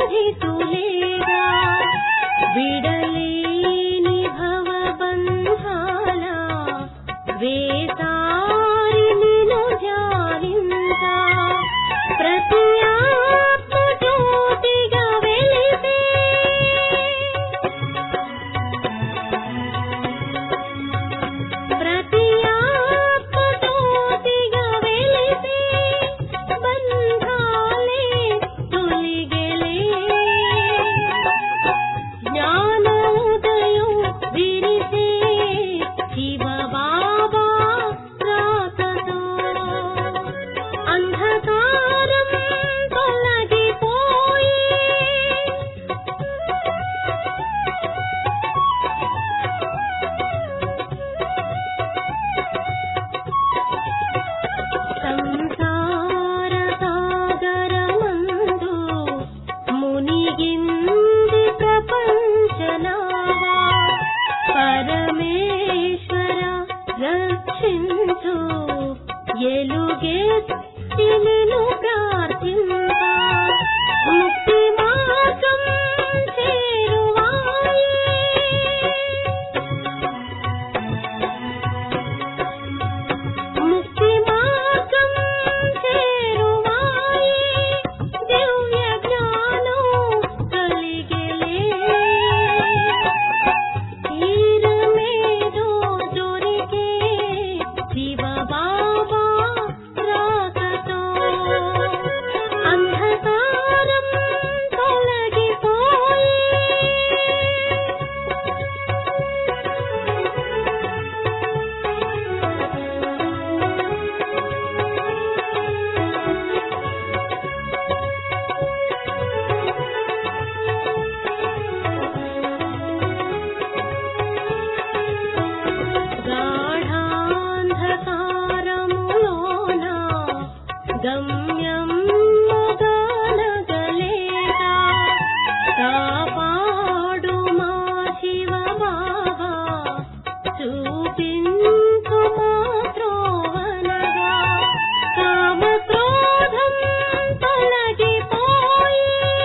బాధితులేగా విడలేని భవబంధాల వేతారి నిను జారిందా ప్రతి ఆత్మ జ్యోతిగా వెలిసే ప్రతి ఆత్మ జ్యోతిగా వెలిసే బంధాలే తొలిగెలే జ్ఞానోదయం విరిసే శివ బాబా రాకతో అంధకారం తొలగిపోయి సంసార సాగరమందు మునిగింది ప్రపంచనావా పరమేశ్వర రక్షించు ఎలుగెత్తి నిన్ను ప్రార్థింపా ముక్తి మార్గం చేరువాయే ముక్తి మార్గం చేరువాయే దివ్య జ్ఞానం కలిగెలే తీరమేదో దొరికే శివ బాబా రాకతో అంధకారం తొలగిపోయి గాఢాంధకారములోన గమ్యం మొగనగలేదా కాపాడు మా శివ బాబా చూపించు మా త్రోవనగా కామ క్రోధం తొలగిపోయి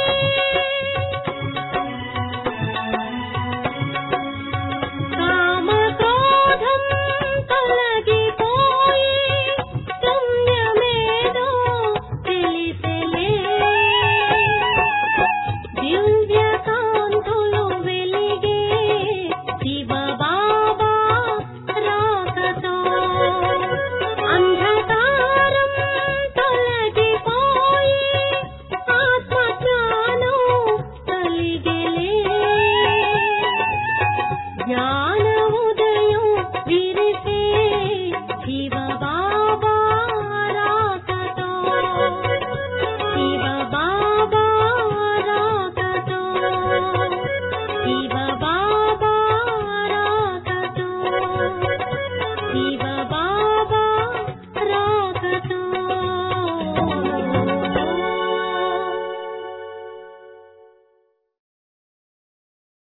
కామ క్రోధం తొలగిపోయి గమ్యమేదో తెలిసెలే దివ్య కాంతులు వెలిగే శివ బాబా రాకతో అంధకారం తొలగిపోయి ఆత్మజ్ఞానం కలిగెలే జ్ఞాన ఉదయం విరిసే శివ బాబా